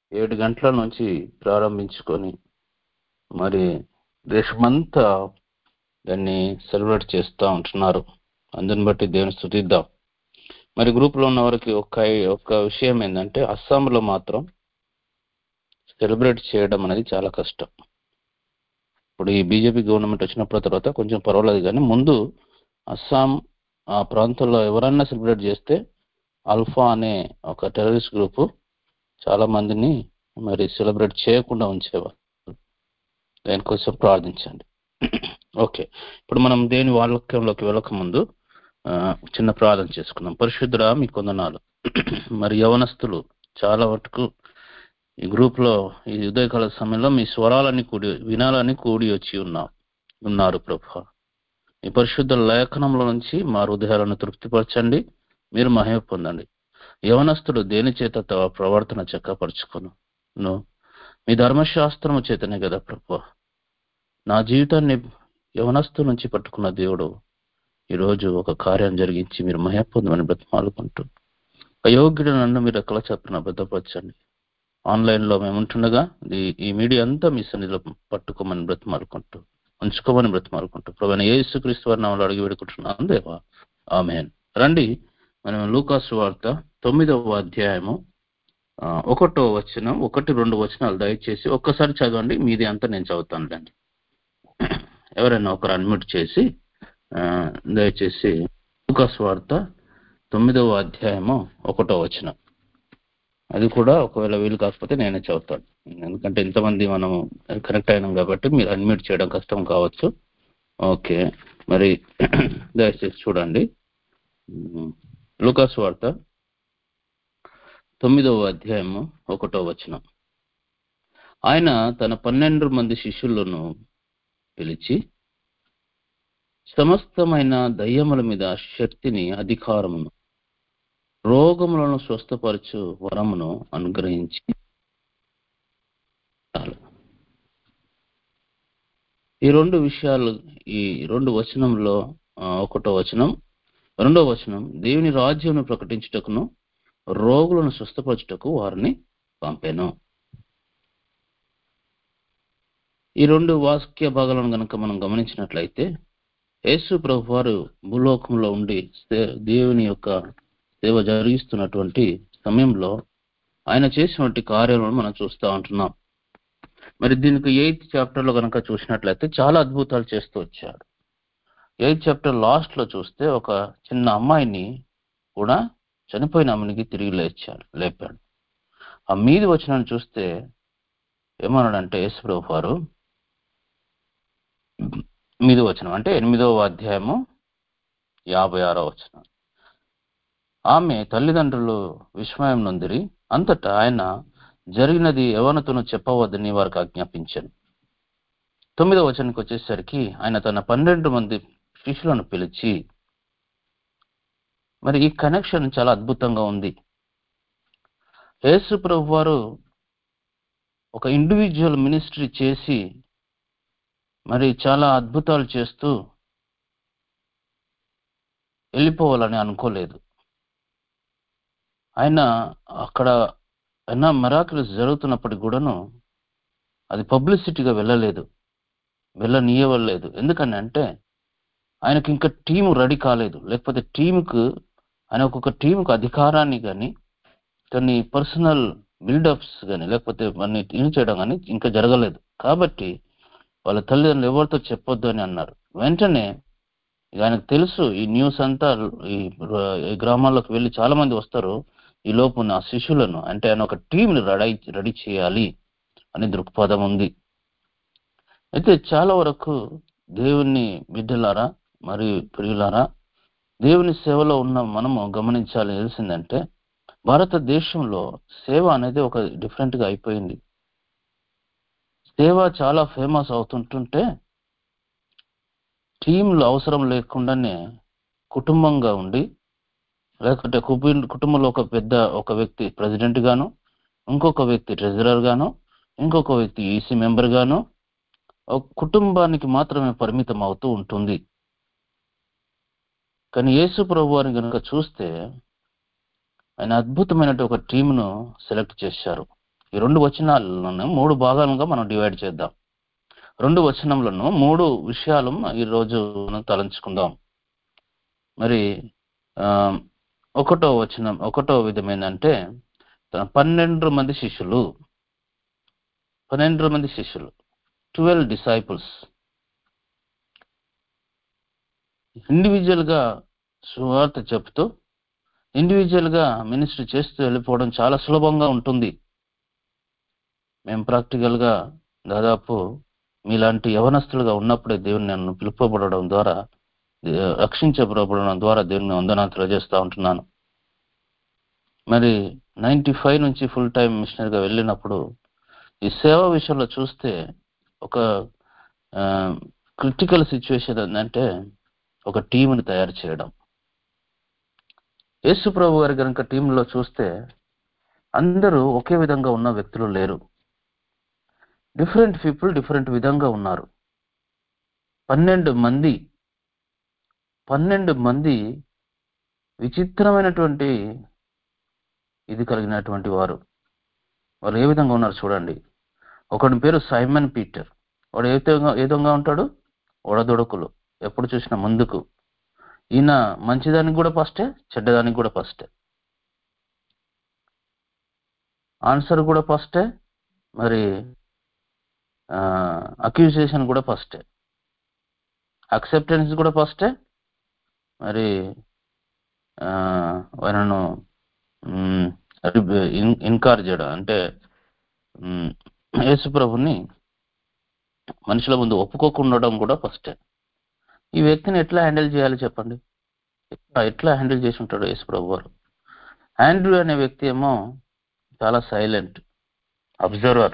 ఏడు గంటల నుంచి ప్రారంభించుకొని మరి దేశమంతా దాన్ని సెలబ్రేట్ చేస్తూ ఉంటున్నారు అందుని బట్టి దేవుని స్థుతిద్దాం మరి గ్రూప్లో ఉన్న వారికి ఒక్క ఒక్క విషయం ఏంటంటే అస్సాంలో మాత్రం సెలబ్రేట్ చేయడం అనేది చాలా కష్టం ఇప్పుడు ఈ బీజేపీ గవర్నమెంట్ వచ్చినప్పుడు తర్వాత కొంచెం పర్వాలేదు కానీ ముందు అస్సాం ఆ ప్రాంతంలో ఎవరన్నా సెలబ్రేట్ చేస్తే అల్ఫా అనే ఒక టెర్రరిస్ట్ గ్రూపు చాలా మందిని మరి సెలబ్రేట్ చేయకుండా ఉంచేవారు దానికోసం ప్రార్థించండి ఓకే ఇప్పుడు మనం దేని వాక్యంలోకి వెళ్ళక ముందు ఆ, చిన్న ప్రార్థన చేసుకుందాం పరిశుద్ధుడా మీ కొందనాలు మరి యవనస్తులు చాలా వరకు ఈ గ్రూప్ లో ఈ ఉదయకాల సమయంలో మీ స్వరాలని కూడి వినాలని కూడి వచ్చి ఉన్నా ఉన్నారు ప్రభు ఈ పరిశుద్ధ లేఖనంలో నుంచి మా హృదయాలను తృప్తిపరచండి మీరు మహిమ పొందండి యవనస్తుడు దేని చేత తమ ప్రవర్తన చక్కపరుచుకును ను మీ ధర్మశాస్త్రము చేతనే కదా ప్రభు నా జీవితాన్ని యవనస్తు నుంచి పట్టుకున్న దేవుడు ఈరోజు ఒక కార్యం జరిగించి మీరు మహిమ పొందమని బ్రతిమాలుకుంటూ అయోగ్యుడు నన్ను మీరు ఎక్కల చెప్పిన భద్రపరచండి ఆన్లైన్ లో మేము ఉంటుండగా ఈ ఈ మీడియా అంతా మీ సన్నిధిలో పట్టుకోమని బ్రతిమాలుకుంటూ ఉంచుకోమని బ్రతిమాలుకుంటూ ప్రభు యేసుక్రీస్తు వారి నామలు అడిగి వేడుకుంటున్నాను దేవా ఆమెన్ రండి మనం లూకాసు వార్త తొమ్మిదవ అధ్యాయము ఆ, ఒకటో వచనం ఒకటి రెండు వచనాలు దయచేసి ఒక్కసారి చదవండి మీది అంతా నేను చదువుతాను రండి ఎవరైనా ఒకరు అన్మ్యూట్ చేసి ఆ, దయచేసి లూకాసు వార్త తొమ్మిదవ అధ్యాయము ఒకటో వచనం అది కూడా ఒకవేళ వీలు కాకపోతే నేనే చదువుతాను ఎందుకంటే ఇంతమంది మనం కనెక్ట్ అయినాం కాబట్టి మీరు అన్మ్యూట్ చేయడం కష్టం కావచ్చు ఓకే మరి దయచేసి చూడండి లూకాస్ వార్త తొమ్మిదవ అధ్యాయము ఒకటో వచనం ఆయన తన పన్నెండు మంది శిష్యులను పిలిచి సమస్తమైన దయ్యముల మీద శక్తిని అధికారమును రోగములను స్వస్థపరచు వరమును అనుగ్రహించి చాలు. ఈ రెండు విషయాలు ఈ రెండు వచనంలో ఆ, ఒకటో వచనం రెండో వచనం దేవుని రాజ్యమును ప్రకటించుటకును రోగులను స్వస్థపరచుటకు వారిని పంపాను ఈ రెండు వాక్య భాగాలను గనక మనం గమనించినట్లయితే యేసు ప్రభు వారు భూలోకంలో ఉండి సే- దేవుని యొక్క సేవ జరిగిస్తున్నటువంటి సమయంలో ఆయన చేసినటువంటి కార్యాలను మనం చూస్తూ ఉంటున్నాం మరి దీనికి ఎయిత్ చాప్టర్ లో కనుక చూసినట్లయితే చాలా అద్భుతాలు చేస్తూ వచ్చాడు ఎయిత్ చాప్టర్ లాస్ట్ లో చూస్తే ఒక చిన్న అమ్మాయిని కూడా చనిపోయిన అమ్మనికి తిరిగి లేచాడు లేపాడు ఆ మీది వచ్చిన చూస్తే ఏమన్నాడంటే యేసుప్రభు వారు మీది వచనం అంటే ఎనిమిదవ అధ్యాయము యాభై ఆరో వచనం ఆమె తల్లిదండ్రులు విస్మయం నొందిరి అంతటా ఆయన జరిగినది యవనతోను చెప్పవద్దని వారికి ఆజ్ఞాపించాను తొమ్మిదవ వచనానికి వచ్చేసరికి ఆయన తన పన్నెండు మంది శిష్యులను పిలిచి మరి ఈ కనెక్షన్ చాలా అద్భుతంగా ఉంది యేసు ప్రభు వారు ఒక ఇండివిజువల్ మినిస్ట్రీ చేసి మరి చాలా అద్భుతాలు చేస్తూ వెళ్ళిపోవాలని అనుకోలేదు ఆయన అక్కడ ఎన్నో మెరాకిల్స్ జరుగుతున్నప్పటికి కూడాను అది పబ్లిసిటీగా వెళ్ళలేదు వెళ్ళనీయవలేదు ఎందుకని అంటే ఆయనకి ఇంకా టీం రెడీ కాలేదు లేకపోతే టీంకు ఆయన ఒక్కొక్క టీంకు అధికారాన్ని కానీ కొన్ని పర్సనల్ బిల్డప్స్ కానీ లేకపోతే అన్ని ఇన్ చేయడం కానీ ఇంకా జరగలేదు కాబట్టి వాళ్ళ తల్లిదండ్రులు ఎవరితో చెప్పొద్దు అని అన్నారు వెంటనే ఇక ఆయనకు తెలుసు ఈ న్యూస్ అంతా ఈ ఈ గ్రామాల్లోకి వెళ్ళి చాలా మంది వస్తారు ఈ లోపు నా శిష్యులను అంటే ఆయన ఒక టీంని రెడీ రెడీ చేయాలి అని దృక్పథం ఉంది అయితే చాలా వరకు దేవుని బిడ్డలారా మరియు ప్రియులారా దేవుని సేవలో ఉన్న మనము గమనించాలి తెలిసిందంటే భారతదేశంలో సేవ అనేది ఒక డిఫరెంట్ గా అయిపోయింది సేవ చాలా ఫేమస్ అవుతుంటుంటే టీంలు అవసరం లేకుండానే కుటుంబంగా ఉండి లేకుంటే కుబి- కుటుంబంలో ఒక పెద్ద ఒక వ్యక్తి ప్రెసిడెంట్ గాను ఇంకొక వ్యక్తి ట్రెజరర్ గాను ఇంకొక వ్యక్తి ఈసీ మెంబర్ గాను ఒక కుటుంబానికి మాత్రమే పరిమితం అవుతూ ఉంటుంది కానీ యేసు ప్రభు వారిని కనుక చూస్తే ఆయన అద్భుతమైన ఒక టీంను సెలెక్ట్ చేశారు ఈ రెండు వచనాలను మూడు భాగాలుగా మనం డివైడ్ చేద్దాం రెండు వచనములను మూడు విషయాలు ఈరోజు మనం తలంచుకుందాం మరి ఆ, ఒకటో వచనం ఒకటో విధం ఏంటంటే పన్నెండు మంది శిష్యులు పన్నెండు మంది శిష్యులు ట్వెల్వ్ డిసైపుల్స్ ఇండివిజువల్ గా సువార్త చెప్తూ ఇండివిజువల్ గా మినిస్ట్రీ చేస్తూ వెళ్ళిపోవడం చాలా సులభంగా ఉంటుంది మేము ప్రాక్టికల్ గా దాదాపు మీలాంటి యవనస్తులుగా ఉన్నప్పుడే దేవుని నన్ను పిలుపబడడం ద్వారా దే- రక్షించబడడం ద్వారా దేవుని వందనాలు తెలియజేస్తా ఉంటున్నాను మరి నైన్టీ ఫైవ్ నుంచి ఫుల్ టైం మిషనరీగా వెళ్ళినప్పుడు ఈ సేవ విషయంలో చూస్తే ఒక క్రిటికల్ సిచ్యువేషన్ ఏంటంటే ఒక టీంని తయారు చేయడం యేసు ప్రభు గారి కనుక టీంలో చూస్తే అందరూ ఒకే విధంగా ఉన్న వ్యక్తులు లేరు డిఫరెంట్ పీపుల్ డిఫరెంట్ విధంగా ఉన్నారు పన్నెండు మంది పన్నెండు మంది విచిత్రమైనటువంటి ఇది కలిగినటువంటి వారు వారు ఏ విధంగా ఉన్నారు చూడండి ఒకడి పేరు సైమన్ పీటర్ వాడు ఏ విధంగా ఏ విధంగా ఉంటాడు ఒడదొడకులు ఎప్పుడు చూసినా ముందుకు ఈయన మంచిదానికి కూడా ఫస్టే చెడ్డదానికి కూడా ఫస్టే ఆన్సర్ కూడా ఫస్టే మరి అక్యూజేషన్ కూడా ఫస్టే అక్సెప్టెన్స్ కూడా ఫస్టే మరి ఆ, ఆయనను ఇన్కార్ చేయడం అంటే మ్, యేసు ప్రభుని మనుషుల ముందు ఒప్పుకోకుండా ఉండడం కూడా ఫస్టే ఈ వ్యక్తిని ఎట్లా హ్యాండిల్ చేయాలి చెప్పండి ఎట్లా ఎట్లా హ్యాండిల్ చేసి ఉంటాడు యేసు ప్రభు వారు ఆండ్రూ అనే వ్యక్తి ఏమో చాలా సైలెంట్ అబ్జర్వర్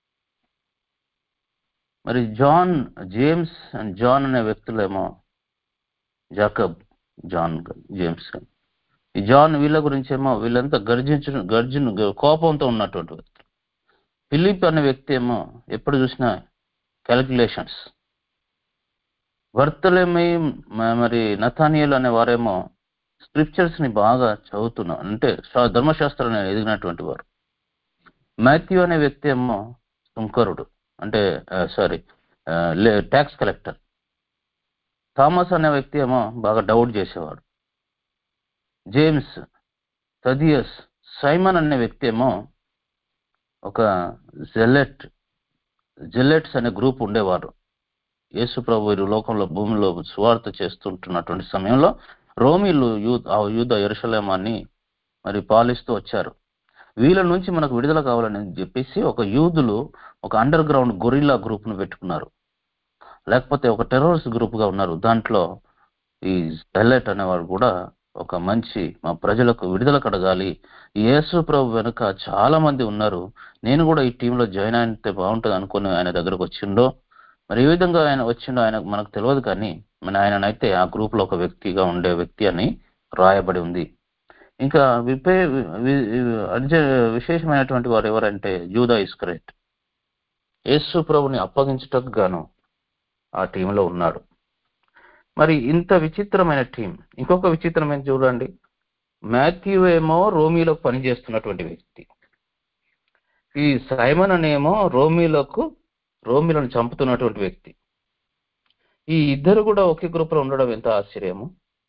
మరి జాన్ జేమ్స్ అండ్ జాన్ అనే వ్యక్తులేమో జాకబ్ జాన్ జేమ్స్ ఈ జాన్ వీళ్ళ గురించి ఏమో వీళ్ళంతా గర్జించు గర్జును కోపంతో ఉన్నటువంటి వ్యక్తులు ఫిలిప్ అనే వ్యక్తి ఏమో ఎప్పుడు చూసినా క్యాలిక్యులేషన్స్ వర్తలేమి మరి నథానియల్ అనే వారేమో స్క్రిప్చర్స్ ని బాగా చదువుతున్నారు అంటే శా- ధర్మశాస్త్రాన్ని ఎదిగినటువంటి వారు మాథ్యూ అనే వ్యక్తి ఏమో సుంకరుడు అంటే సారీ ట్యాక్స్ కలెక్టర్ థామస్ అనే వ్యక్తి ఏమో బాగా డౌట్ చేసేవాడు జేమ్స్ తదియస్ సైమన్ అనే వ్యక్తి ఏమో ఒక జెలెట్ జెలెట్స్ అనే గ్రూప్ ఉండేవారు యేసు ప్రభు ఈ లోకంలో భూమిలో సువార్త చేస్తుంటున్నటువంటి సమయంలో రోమిలు యూద్ ఆ యూద ఎరుషలేమాన్ని మరి పాలిస్తూ వచ్చారు వీళ్ళ నుంచి మనకు విడుదల కావాలని చెప్పేసి ఒక యూదులు ఒక అండర్ గ్రౌండ్ గొరిల్లా గ్రూప్ ను పెట్టుకున్నారు లేకపోతే ఒక టెర్రరిస్ట్ గ్రూప్ గా ఉన్నారు దాంట్లో ఈ జెలెట్ అనేవాడు కూడా ఒక మంచి మా ప్రజలకు విడుదల కడగాలి ఈ యేసు ప్రభు వెనుక చాలా మంది ఉన్నారు నేను కూడా ఈ టీంలో జాయిన్ అయితే బాగుంటుంది అనుకుని ఆయన దగ్గరకు వచ్చిండో మరి ఏ విధంగా ఆయన వచ్చిండో ఆయన మనకు తెలియదు కానీ మన ఆయననైతే ఆ గ్రూప్ లో ఒక వ్యక్తిగా ఉండే వ్యక్తి అని రాయబడి ఉంది ఇంకా విపే వి- వి- అర్జ- విశేషమైనటువంటి వారు ఎవరంటే జూదా ఇస్కరేట్ యేసు ప్రభుని అప్పగించుటకు గాను ఆ టీంలో ఉన్నాడు మరి ఇంత విచిత్రమైన టీం ఇంకొక విచిత్రమైన చూడండి మాథ్యూ ఏమో రోమిలో పనిచేస్తున్నటువంటి వ్యక్తి ఈ సైమన్ అనేమో రోమిలకు రోమిలను చంపుతున్నటువంటి వ్యక్తి ఈ ఇద్దరు కూడా ఒకే గ్రూప్ లో ఉండడం ఎంత ఆశ్చర్యము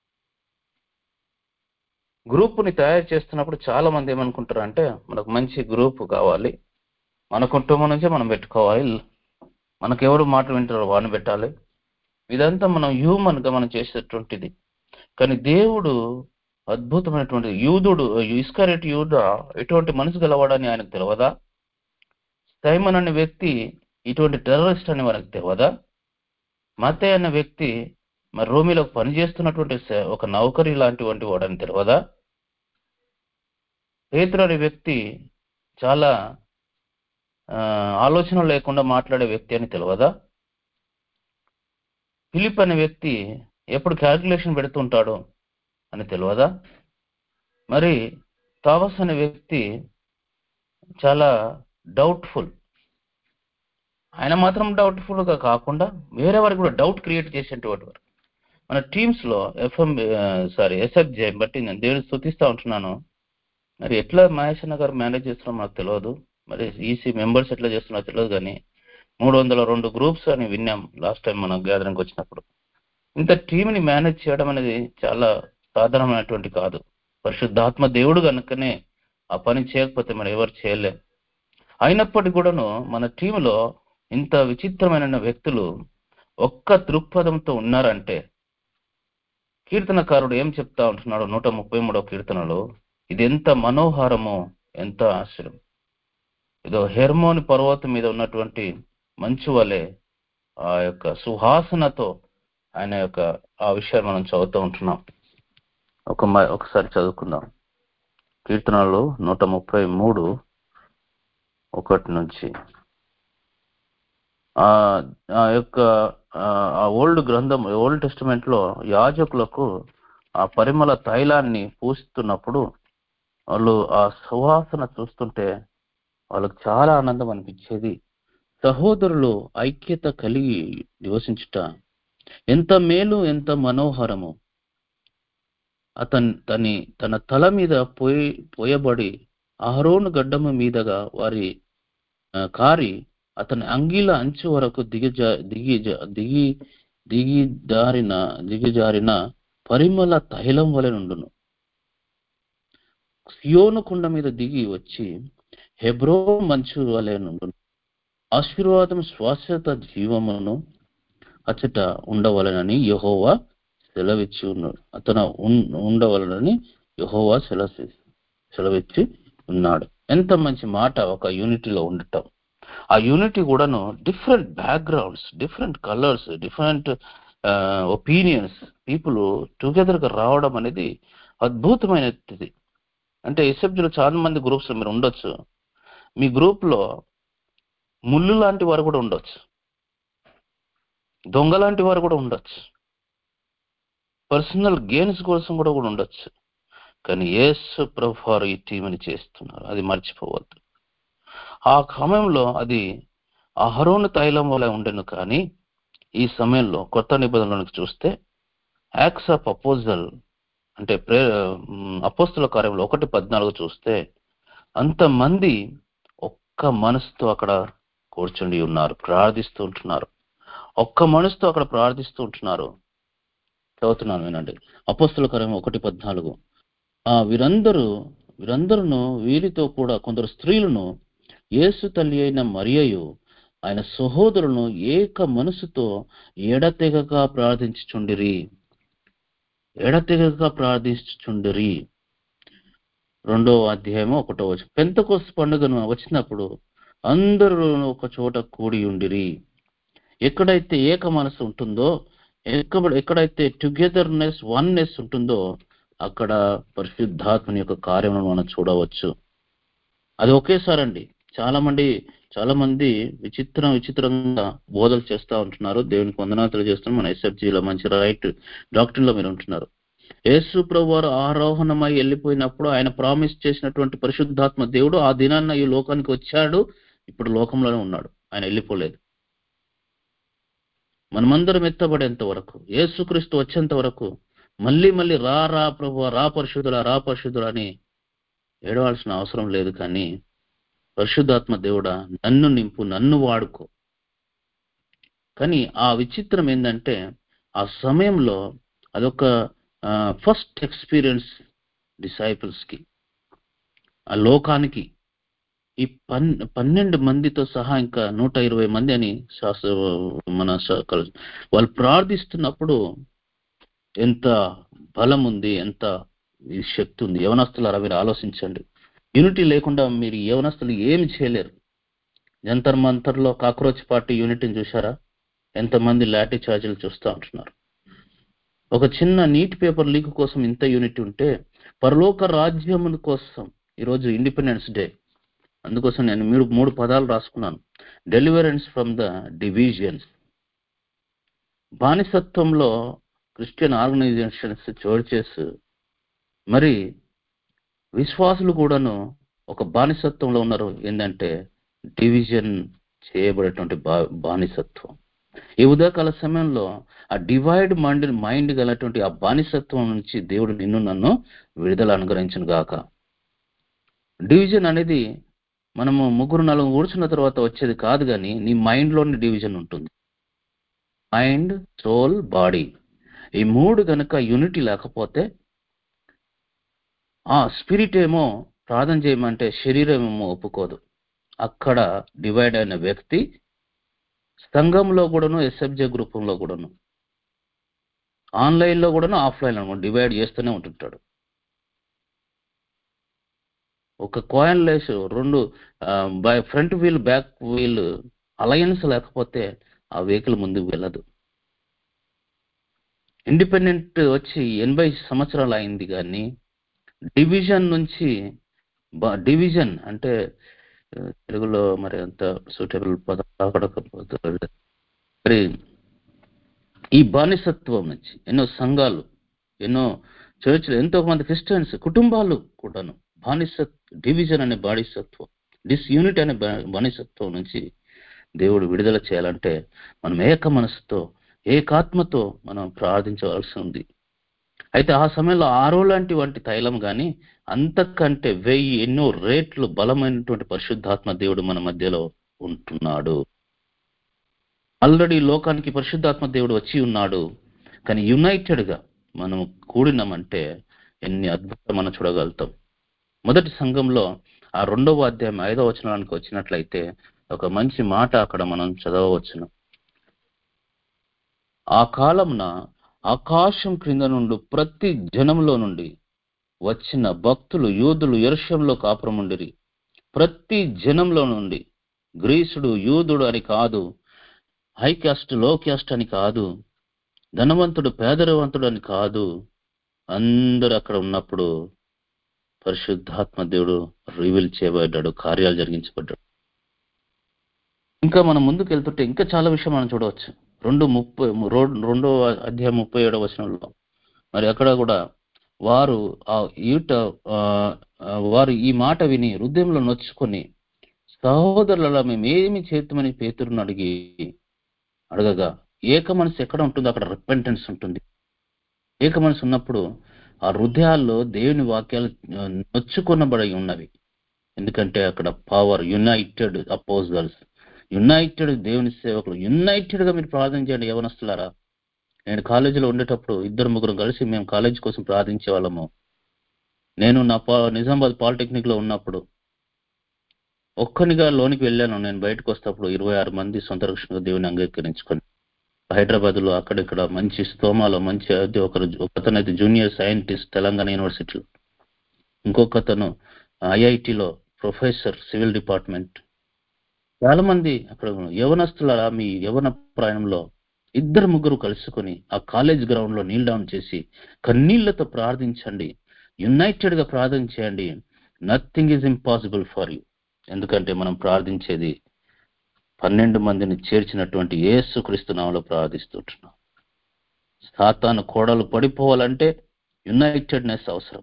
గ్రూప్ ని తయారు చేస్తున్నప్పుడు చాలా మంది ఏమనుకుంటారు అంటే మనకు మంచి గ్రూప్ కావాలి మన కుటుంబం నుంచే మనం పెట్టుకోవాలి మనకు ఎవరు మాట వింటారో వాడిని పెట్టాలి ఇదంతా మనం హ్యూమన్ గా మనం చేసేటువంటిది కానీ దేవుడు అద్భుతమైనటువంటి యూదుడు ఇస్కరెట్ యూద ఎటువంటి మనసు గలవాడని ఆయనకు తెలియదా సైమన్ అనే వ్యక్తి ఇటువంటి టెర్రరిస్ట్ అని మనకు తెలియదా మతే అనే వ్యక్తి మరి రోమిలో పనిచేస్తున్నటువంటి స- ఒక నౌకరి లాంటివంటి వాడని తెలియదా పేతురు అనే వ్యక్తి చాలా ఆ, ఆలోచన లేకుండా మాట్లాడే వ్యక్తి అని తెలియదా ఫిలిప్ అనే వ్యక్తి ఎప్పుడు క్యాల్కులేషన్ పెడుతుంటాడు అని తెలియదా మరి థామస్ అనే వ్యక్తి చాలా డౌట్ఫుల్ ఆయన మాత్రం డౌట్ఫుల్ గా కాకుండా వేరే వారికి కూడా డౌట్ క్రియేట్ చేసేటువంటి వారు మన టీమ్స్ లో ఎఫ్ఎం సారీ ఎస్ఎఫ్జే బట్టి నేను దేవుని స్థుతిస్తా ఉంటున్నాను మరి ఎట్లా మహేష్ అన్న గారు మేనేజ్ చేస్తున్నారో మాకు తెలియదు మరి ఈసీ మెంబర్స్ ఎట్లా చేస్తున్నారో తెలియదు కానీ మూడు వందల రెండు గ్రూప్స్ అని విన్నాం లాస్ట్ టైం మనం గ్యాదరింగ్ వచ్చినప్పుడు ఇంత టీంని మేనేజ్ చేయడం అనేది చాలా సాధారణమైనటువంటి కాదు పరిశుద్ధాత్మ దేవుడు కనుకనే ఆ పని చేయకపోతే మనం ఎవరు చేయలేం అయినప్పటికీ కూడాను మన టీంలో ఇంత విచిత్రమైన వ్యక్తులు ఒక్క దృక్పథంతో ఉన్నారంటే కీర్తనకారుడు ఏం చెప్తా ఉంటున్నాడు నూట ముప్పై మూడో కీర్తనలో ఇది ఎంత మనోహారమో ఎంత ఆశ్చర్యం ఇదో హెర్మోని పర్వతం మీద ఉన్నటువంటి మంచు వలె ఆ యొక్క సుహాసనతో ఆయన యొక్క ఆ విషయాన్ని మనం చదువుతూ ఉంటున్నాం ఒక మ- ఒకసారి చదువుకుందాం కీర్తనలు నూట ముప్పై మూడు ఒకటి నుంచి ఆ ఆ యొక్క ఆ ఆ ఓల్డ్ గ్రంథం ఓల్డ్ టెస్టిమెంట్ లో యాజకులకు ఆ పరిమళ తైలాన్ని పూస్తున్నప్పుడు వాళ్ళు ఆ సువాసన చూస్తుంటే వాళ్ళకి చాలా ఆనందం అనిపించేది సహోదరులు ఐక్యత కలిగి నివసించుట ఎంత మేలు ఎంత మనోహరము అతని తని తన తల మీద పోయి పోయబడి అహరోను గడ్డము మీదగా వారి ఆ, కారి అతని అంగీల అంచు వరకు దిగజా దిగి జా- దిగి దిగి జారిన దిగజారిన పరిమళ తైలం వలె నుండును సియోను కొండ మీద దిగి వచ్చి హెబ్రో మంచు వలె నుండును ఆశీర్వాదం శాశ్వత జీవమును అచ్చట ఉండవలనని యహోవా సెలవిచ్చి ఉన్నాడు అతను ఉన్- ఉండవలనని యహోవా సెలవు సెలవిచ్చి ఉన్నాడు ఎంత మంచి మాట ఒక యూనిటీలో ఉండటం ఆ యూనిటీ కూడాను different backgrounds different colours different opinions people together గా రావడం అనేది అద్భుతమైనది అంటే ఎస్ఎఫ్జీలో చాలా మంది గ్రూప్స్ మీరు ఉండొచ్చు మీ గ్రూప్ లో ముళ్ళు లాంటి వారు కూడా ఉండొచ్చు దొంగ లాంటి వారు కూడా ఉండొచ్చు పర్సనల్ గెయిన్స్ కోసం కూడా కూడా ఉండొచ్చు కానీ యేసు ప్రభు వారు ఈ టీంని చేస్తున్నారు అది మర్చిపోవద్దు ఆ సమయంలో అది అహరోను తైలం వల్ల ఉండెను కానీ ఈ సమయంలో కొత్త నిబంధనలకు చూస్తే యాక్స్ ఆఫ్ అపోజల్ అంటే ప్రే అపోస్తుల కార్యంలో ఒకటి పద్నాలుగు చూస్తే అంతమంది ఒక్క మనసుతో అక్కడ కూర్చుండి ఉన్నారు ప్రార్థిస్తూ ఉంటున్నారు ఒక్క మనసుతో అక్కడ ప్రార్థిస్తూ ఉంటున్నారు చదువుతున్నాను వినండి అపోస్తుల కార్యం ఒకటి పద్నాలుగు ఆ వీరందరూ వీరందరూ వీరితో కూడా కొందరు స్త్రీలను యేసు తల్లి అయిన మరియయు ఆయన సహోదరులను ఏక మనసుతో ఎడతెగక ప్రార్థించుచుండిరి ఎడతెగక ప్రార్థించుచుండిరి రెండో అధ్యాయము ఒకటో వచ్చి పెంతకోస్ పండుగను వచ్చినప్పుడు అందరూ ఒక చోట కూడి ఉండిరి ఎక్కడైతే ఏక మనసు ఉంటుందో ఎక్కడ ఎక్కడైతే టుగెదర్నెస్ వన్నెస్ ఉంటుందో అక్కడ పరిశుద్ధాత్మని యొక్క కార్యములను మనం చూడవచ్చు అది ఒకేసారండి చాలా మంది చాలా మంది విచిత్రం విచిత్రంగా బోధలు చేస్తూ ఉంటున్నారు దేవునికి వందనాతులు చేస్తున్నాం మన ఎస్ఎఫ్జీలో మంచి రైట్ డాక్టర్ లో మీరు ఉంటున్నారు యేసు ప్రభు వారు ఆరోహణమై వెళ్ళిపోయినప్పుడు ఆయన ప్రామిస్ చేసినటువంటి పరిశుద్ధాత్మ దేవుడు ఆ దినాన్న ఈ లోకానికి వచ్చాడు ఇప్పుడు లోకంలోనే ఉన్నాడు ఆయన వెళ్ళిపోలేదు మనమందరం ఎత్తబడేంత వరకు యేసుక్రీస్తు వచ్చేంత వరకు మళ్ళీ మళ్ళీ రా రా ప్రభు రా పరిశుద్ధుల రా పరిశుద్ధుల అని ఏడవాల్సిన అవసరం లేదు కానీ పరిశుద్ధాత్మ దేవుడా నన్ను నింపు నన్ను వాడుకో కానీ ఆ విచిత్రం ఏంటంటే ఆ సమయంలో అదొక ఫస్ట్ ఎక్స్పీరియన్స్ డిసైపుల్స్ కి ఆ లోకానికి ఈ పన్ పన్నెండు మందితో సహా ఇంకా నూట ఇరవై మంది అని శాస్త్ర మన శా- కల్- వాళ్ళు ప్రార్థిస్తున్నప్పుడు ఎంత బలం ఉంది ఎంత ఈ శక్తి ఉంది యవనస్తులారా మీరు ఆలోచించండి యూనిటీ లేకుండా మీరు యవనస్తులు ఏమి చేయలేరు జంతర్ మంతర్లో కాక్రోచ్ పార్టీ యూనిటీని చూసారా ఎంతమంది లాఠీ చార్జీలు చూస్తూ ఉంటున్నారు ఒక చిన్న నీట్ పేపర్ లీక్ కోసం ఇంత యూనిటీ ఉంటే పరలోక రాజ్యం కోసం ఈరోజు ఇండిపెండెన్స్ డే అందుకోసం నేను మూడు మూడు పదాలు రాసుకున్నాను డెలివరెన్స్ ఫ్రమ్ ద డివిజన్స్ బానిసత్వంలో క్రిస్టియన్ ఆర్గనైజేషన్స్ చోర్చెస్ మరి విశ్వాసులు కూడాను ఒక బానిసత్వంలో ఉన్నారు ఏంటంటే డివిజన్ చేయబడేటువంటి బా బానిసత్వం ఈ ఉదయకాల సమయంలో ఆ డివైడ్ మైండ్ మైండ్ గలటువంటి ఆ బానిసత్వం నుంచి దేవుడు నిన్ను నన్ను విడుదల అనుగ్రహించను గాక డివిజన్ అనేది మనము ముగ్గురు నలుగురు కూర్చున్న తర్వాత వచ్చేది కాదు కానీ నీ మైండ్లోని డివిజన్ ఉంటుంది మైండ్ సోల్ బాడీ ఈ మూడు గనక యూనిటీ లేకపోతే ఆ స్పిరిట్ ఏమో ప్రార్థన చేయమంటే శరీరం ఏమో ఒప్పుకోదు అక్కడ డివైడ్ అయిన వ్యక్తి సంఘంలో కూడాను ఎస్ఎఫ్జే గ్రూపంలో కూడాను ఆన్లైన్లో కూడాను ఆఫ్లైన్లో కూడా డివైడ్ చేస్తూనే ఉంటుంటాడు ఒక కాయిన్ లేస్ రెండు బై front wheel back wheel alliance లేకపోతే ఆ వెహికల్ ముందుకు వెళ్ళదు ఇండిపెండెంట్ వచ్చి ఎనభై సంవత్సరాలు అయింది కానీ డివిజన్ నుంచి డివిజన్ అంటే ఆ, తెలుగులో మరి అంత సూటబుల్ పదం కాకడకపోతే మరి ఈ బానిసత్వం నుంచి ఎన్నో సంఘాలు ఎన్నో చర్చిలు ఎంతో మంది క్రిస్టియన్స్ కుటుంబాలు కూడాను బానిస డివిజన్ అనే బానిసత్వం డిస్యూనిట్ అనే బా- బానిసత్వం నుంచి దేవుడు విడుదల చేయాలంటే మనం ఏక మనసుతో ఏకాత్మతో మనం ప్రార్థించవలసి ఉంది అయితే ఆ సమయంలో ఆరో లాంటి వంటి తైలం కానీ అంతకంటే వెయ్యి ఎన్నో రేట్లు బలమైనటువంటి పరిశుద్ధాత్మ దేవుడు మన మధ్యలో ఉంటున్నాడు ఆల్రెడీ లోకానికి పరిశుద్ధాత్మ దేవుడు వచ్చి ఉన్నాడు కానీ యునైటెడ్ గా మనం కూడినామంటే ఎన్ని అద్భుతాలు మనం చూడగలుగుతాం మొదటి సంఘంలో ఆ రెండవ అధ్యాయం ఐదవ వచనానికి వచ్చినట్లయితే ఒక మంచి మాట అక్కడ మనం చదవవచ్చును ఆ కాలంన ఆకాశం క్రింద నుండి ప్రతి జనంలో నుండి వచ్చిన భక్తులు యూదులు ఎరుషంలో కాపురముండిరి ప్రతి జనంలో నుండి గ్రీసుడు యూదుడు అని కాదు హై క్యాస్ట్ లో క్యాస్ట్ అని కాదు ధనవంతుడు పేదరవంతుడు అని కాదు అందరూ అక్కడ ఉన్నప్పుడు పరిశుద్ధాత్మ దేవుడు రివీల్ చేయబడ్డాడు కార్యాలు జరిగించబడ్డాడు ఇంకా మనం ముందుకు వెళ్తుంటే ఇంకా చాలా విషయం మనం చూడవచ్చు రెండు ముప్పై రో- రెండో అధ్యాయం ముప్పై ఏడవ వచనంలో మరి అక్కడ కూడా వారు ఆ ఈట ఆ, ఆ, వారు ఈ మాట విని హృదయంలో నొచ్చుకొని సహోదరులలో మేము ఏమి చేద్దామని పేతురుని అడిగి అడగగా ఏక మనసు ఎక్కడ ఉంటుందో అక్కడ రిపెంటెన్స్ ఉంటుంది ఏక మనసు ఉన్నప్పుడు ఆ హృదయాల్లో దేవుని వాక్యాలు ఆ, నొచ్చుకొనబడి ఉన్నవి ఎందుకంటే అక్కడ పవర్ యునైటెడ్ అపోజల్స్ యునైటెడ్ దేవుని సేవకులు యునైటెడ్ గా మీరు ప్రార్థన చేయండి యవనస్తులారా నేను కాలేజీలో ఉండేటప్పుడు ఇద్దరు ముగ్గురు కలిసి మేము కాలేజీ కోసం ప్రార్థించే వాళ్ళము నేను నా పా నిజామాబాద్ పాలిటెక్నిక్ లో ఉన్నప్పుడు ఒక్కనిగా లోనికి వెళ్ళాను నేను బయటకు వస్తేప్పుడు ఇరవై ఆరు మంది సొంత రక్షణగా దేవుని అంగీకరించుకొని హైదరాబాద్ లో అక్కడిక్కడ మంచి స్తోమాలో మంచి అది ఒకరు ఒకతను అయితే జూనియర్ సైంటిస్ట్ తెలంగాణ యూనివర్సిటీలో ఇంకొకతను ఐఐటిలో ప్రొఫెసర్ సివిల్ డిపార్ట్మెంట్ చాలా మంది అక్కడ యవనస్తుల మీ యవన ప్రాయంలో ఇద్దరు ముగ్గురు కలుసుకొని ఆ కాలేజ్ గ్రౌండ్ లో నీల్ డౌన్ చేసి కన్నీళ్లతో ప్రార్థించండి యునైటెడ్ గా ప్రార్థన చేయండి nothing is impossible for you ఎందుకంటే మనం ప్రార్థించేది పన్నెండు మందిని చేర్చినటువంటి యేసు క్రీస్తునామలో ప్రార్థిస్తుంటున్నాం సాతాను కోడలు పడిపోవాలంటే యునైటెడ్నెస్ అవసరం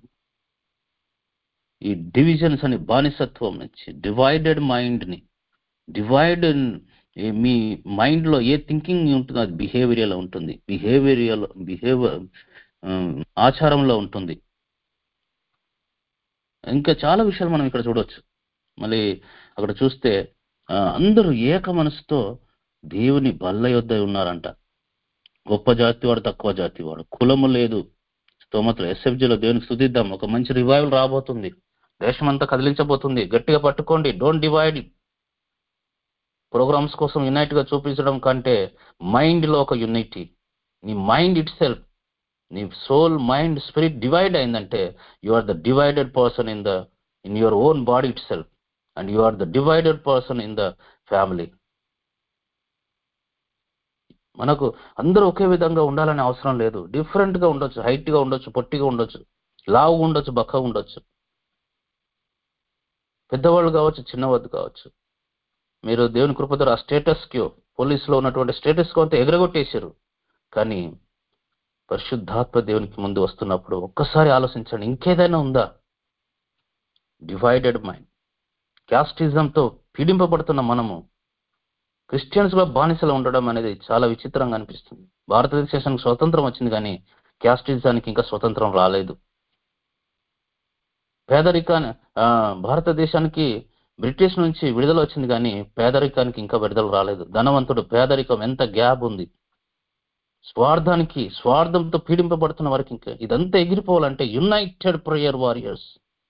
ఈ డివిజన్స్ అని బానిసత్వం నుంచి డివైడెడ్ మైండ్ ని డివైడ్ మీ మైండ్ లో ఏ థింకింగ్ ఉంటుందో అది బిహేవియర్ ఉంటుంది బిహేవియర్ బిహేవియర్ ఆచారంలో ఉంటుంది ఇంకా చాలా విషయాలు మనం ఇక్కడ చూడవచ్చు మళ్ళీ అక్కడ చూస్తే ఆ, అందరూ ఏక మనసుతో దేవుని బల్ల యొద్ద ఉన్నారంట గొప్ప జాతి వాడు తక్కువ జాతి వాడు కులము లేదు స్తోమతలు ఎస్ఎఫ్జీలో దేవునికి స్థుతిద్దాం ఒక మంచి రివైవల్ రాబోతుంది దేశం అంతా కదిలించబోతుంది గట్టిగా పట్టుకోండి డోంట్ డివైడ్ ప్రోగ్రామ్స్ కోసం యునైట్ గా చూపించడం కంటే మైండ్ లో ఒక యూనిటీ నీ మైండ్ ఇట్ సెల్ఫ్ నీ సోల్ మైండ్ స్పిరిట్ డివైడ్ అయిందంటే you are the divided person in the in your own body itself and you are the divided person in the family మనకు అందరూ ఒకే విధంగా ఉండాలనే అవసరం లేదు డిఫరెంట్ గా ఉండొచ్చు హైట్ గా ఉండొచ్చు పొట్టిగా ఉండొచ్చు లావుగా ఉండొచ్చు బక్కగా ఉండొచ్చు పెద్దవాళ్ళు కావచ్చు చిన్నవాళ్ళు కావచ్చు మీరు దేవుని కృప ద్వారా ఆ స్టేటస్ క్యూ పోలీసులో ఉన్నటువంటి స్టేటస్ క్యూ అంతా ఎగరగొట్టేశారు కానీ పరిశుద్ధాత్మ దేవునికి ముందు వస్తున్నప్పుడు ఒక్కసారి ఆలోచించండి ఇంకేదైనా ఉందా డివైడెడ్ మైండ్ క్యాస్టిజంతో పీడింపబడుతున్న మనము క్రిస్టియన్స్ గా బానిసలు ఉండడం అనేది చాలా విచిత్రంగా అనిపిస్తుంది భారతదేశానికి స్వతంత్రం వచ్చింది కానీ క్యాస్టిజానికి ఇంకా స్వతంత్రం రాలేదు పేదరికాన్ని ఆ, భారతదేశానికి బ్రిటిష్ నుంచి విడుదల వచ్చింది కానీ పేదరికానికి ఇంకా విడుదల రాలేదు ధనవంతుడు పేదరికం ఎంత గ్యాప్ ఉంది స్వార్థానికి స్వార్థంతో పీడింపబడుతున్న వారికి ఇంకా ఇదంతా ఎగిరిపోవాలంటే యునైటెడ్ ప్రేయర్ వారియర్స్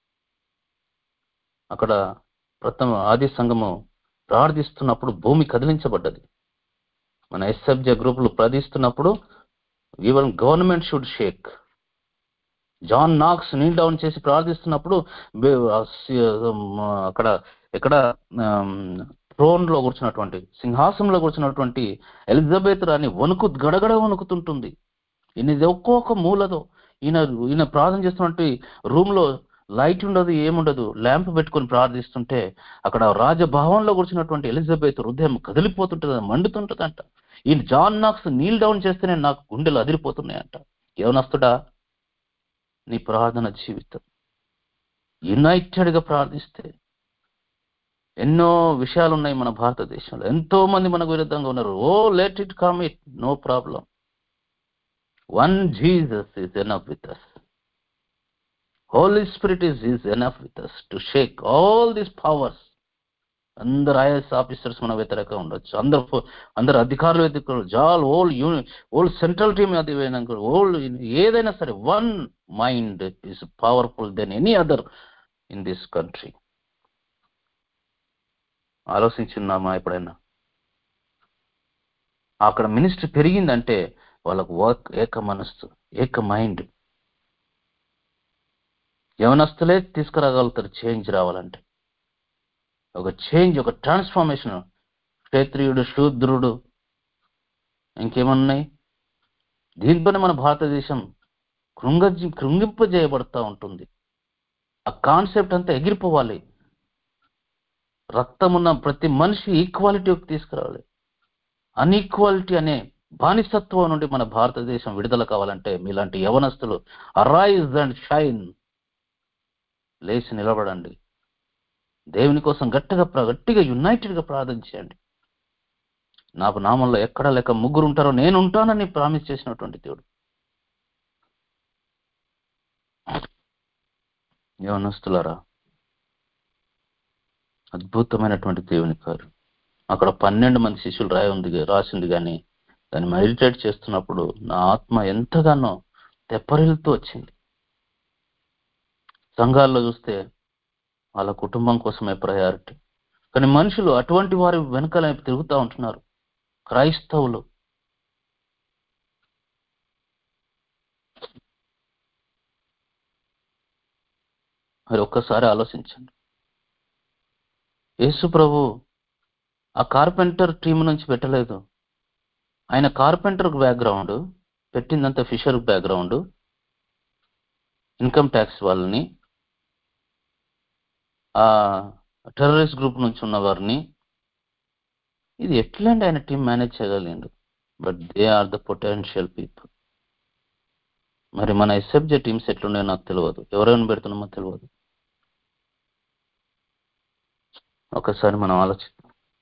అక్కడ ప్రథమ ఆది సంఘము ప్రార్థిస్తున్నప్పుడు భూమి కదిలించబడ్డది మన ఎస్ఎఫ్జే గ్రూపులు ప్రార్థిస్తున్నప్పుడు even government should shake John Knox kneel down చేసి ప్రార్థిస్తున్నప్పుడు బే- ఆ సి- ఆ, అక్కడ ఎక్కడ థ్రోన్ లో కూర్చున్నటువంటి సింహాసనంలో కూర్చున్నటువంటి ఎలిజబెత్ రాని వణుకు గడగడ వణుకుతుంటుంది ఈయన ఒక్కొక్క మూలతో ఈయన ఈయన ప్రార్థన చేస్తున్నటువంటి రూమ్ లో లైట్ ఉండదు ఏముండదు ల్యాంప్ పెట్టుకొని ప్రార్థిస్తుంటే అక్కడ రాజభవన్లో కూర్చున్నటువంటి ఎలిజబెత్ హృదయం కదిలిపోతుంటుంది మండుతుంటదంట ఈ జాన్ నాక్స్ నీల్ డౌన్ చేస్తేనే నాకు గుండెలు అదిరిపోతున్నాయంట యవనస్తుడా నీ ప్రార్థన జీవితం యునైటెడ్ గా ప్రార్థిస్తే ఎన్నో విషయాలు ఉన్నాయి మన భారతదేశంలో ఎంతో మంది మనకు విరుద్ధంగా ఉన్నారు oh let it come it no problem one Jesus is enough with us holy spirit is is enough with us to shake all these powers అందరు ఐఎస్ ఆఫీసర్స్ మన వ్యతిరేకంగా ఉండొచ్చు అందరు ఫో- అందరు అధికారులు వ్యతిరేకంగా జాల్ whole uni whole central team అది ఓల్ ఏదైనా సరే one mind is powerful then any other in this country ఆలోచించున్నామా ఎప్పుడైనా అక్కడ మినిస్ట్రీ పెరిగిందంటే వాళ్ళకు వర్క్ ఏక మనస్సు ఏక మైండ్ యవనస్తులే తీసుకురాగలుగుతారు చేంజ్ రావాలంటే ఒక చేంజ్ ఒక ట్రాన్స్ఫర్మేషన్ క్షేత్రియుడు శూద్రుడు ఇంకేమన్నాయి దీంతోనే మన భారతదేశం కృంగ కృంగింపజేయబడతా ఉంటుంది ఆ కాన్సెప్ట్ అంతా ఎగిరిపోవాలి రక్తమున్న ప్రతి మనిషి ఈక్వాలిటీకి తీసుకురావాలి అన్ఈక్వాలిటీ అనే బానిసత్వం నుండి మన భారతదేశం విడుదల కావాలంటే మీలాంటి యవనస్తులు అరైజ్ అండ్ షైన్ లేచి నిలబడండి దేవుని కోసం గట్టిగా ప్ర- గట్టిగా యునైటెడ్ గా ప్రార్థన చేయండి నాకు నామంలో ఎక్కడ లేక ముగ్గురు ఉంటారో నేను ఉంటానని ప్రామిస్ చేసినటువంటి దేవుడు యవనస్తులారా అద్భుతమైనటువంటి దేవుని కారు అక్కడ పన్నెండు మంది శిష్యులు రాయి ఉంది రాసింది కానీ దాన్ని మెడిటేట్ చేస్తున్నప్పుడు నా ఆత్మ ఎంతగానో తెప్పరిల్లుతూ వచ్చింది సంఘాల్లో చూస్తే వాళ్ళ కుటుంబం కోసమే ప్రయారిటీ కానీ మనుషులు అటువంటి వారి వెనకాల తిరుగుతూ ఉంటున్నారు క్రైస్తవులు మరి ఒక్కసారి ఆలోచించండి యేసు ప్రభు ఆ కార్పెంటర్ టీం నుంచి పెట్టలేదు ఆయన కార్పెంటర్ బ్యాక్గ్రౌండ్ పెట్టిందంతా ఫిషర్ బ్యాక్గ్రౌండ్ ఇన్కమ్ ట్యాక్స్ వాళ్ళని ఆ టెర్రరిస్ట్ గ్రూప్ నుంచి ఉన్న వారిని ఇది ఎట్లండి ఆయన టీం మేనేజ్ చేయగలిగిండు but they are the potential people మరి మన ఎస్ఎఫ్జే టీమ్స్ ఎట్లున్నాయో నాకు తెలియదు ఎవరైనా పెడుతున్నామో తెలియదు ఒకసారి మనం ఆలోచిద్దాం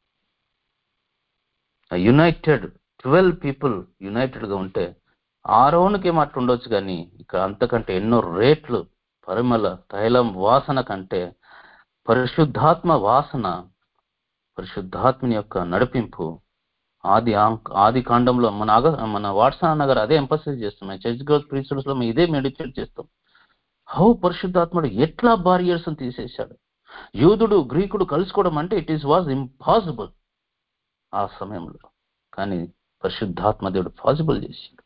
యునైటెడ్ ట్వెల్వ్ పీపుల్ యునైటెడ్ గా ఉంటే ఆరోనికి ఏమో అట్లా ఉండొచ్చు కానీ ఇక్కడ అంతకంటే ఎన్నో రేట్లు పరిమళ తైలం వాసన కంటే పరిశుద్ధాత్మ వాసన పరిశుద్ధాత్మని యొక్క నడిపింపు ఆది ఆంక్- ఆది కాండంలో మన అగ మన వాట్సాప్ నగర్ అదే ఎంపసైజ్ చేస్తున్నాం చర్చ్ గ్రోత్ ప్రిన్సిపల్స్ లో మేము ఇదే మెడిటేట్ చేస్తాం హౌ పరిశుద్ధాత్ముడు ఎట్లా బారియర్స్ తీసేశాడు యూదుడు గ్రీకుడు కలుసుకోవడం అంటే ఇట్ ఈస్ వాజ్ ఇంపాసిబుల్ ఆ సమయంలో కానీ పరిశుద్ధాత్మ దేవుడు పాసిబుల్ చేశాడు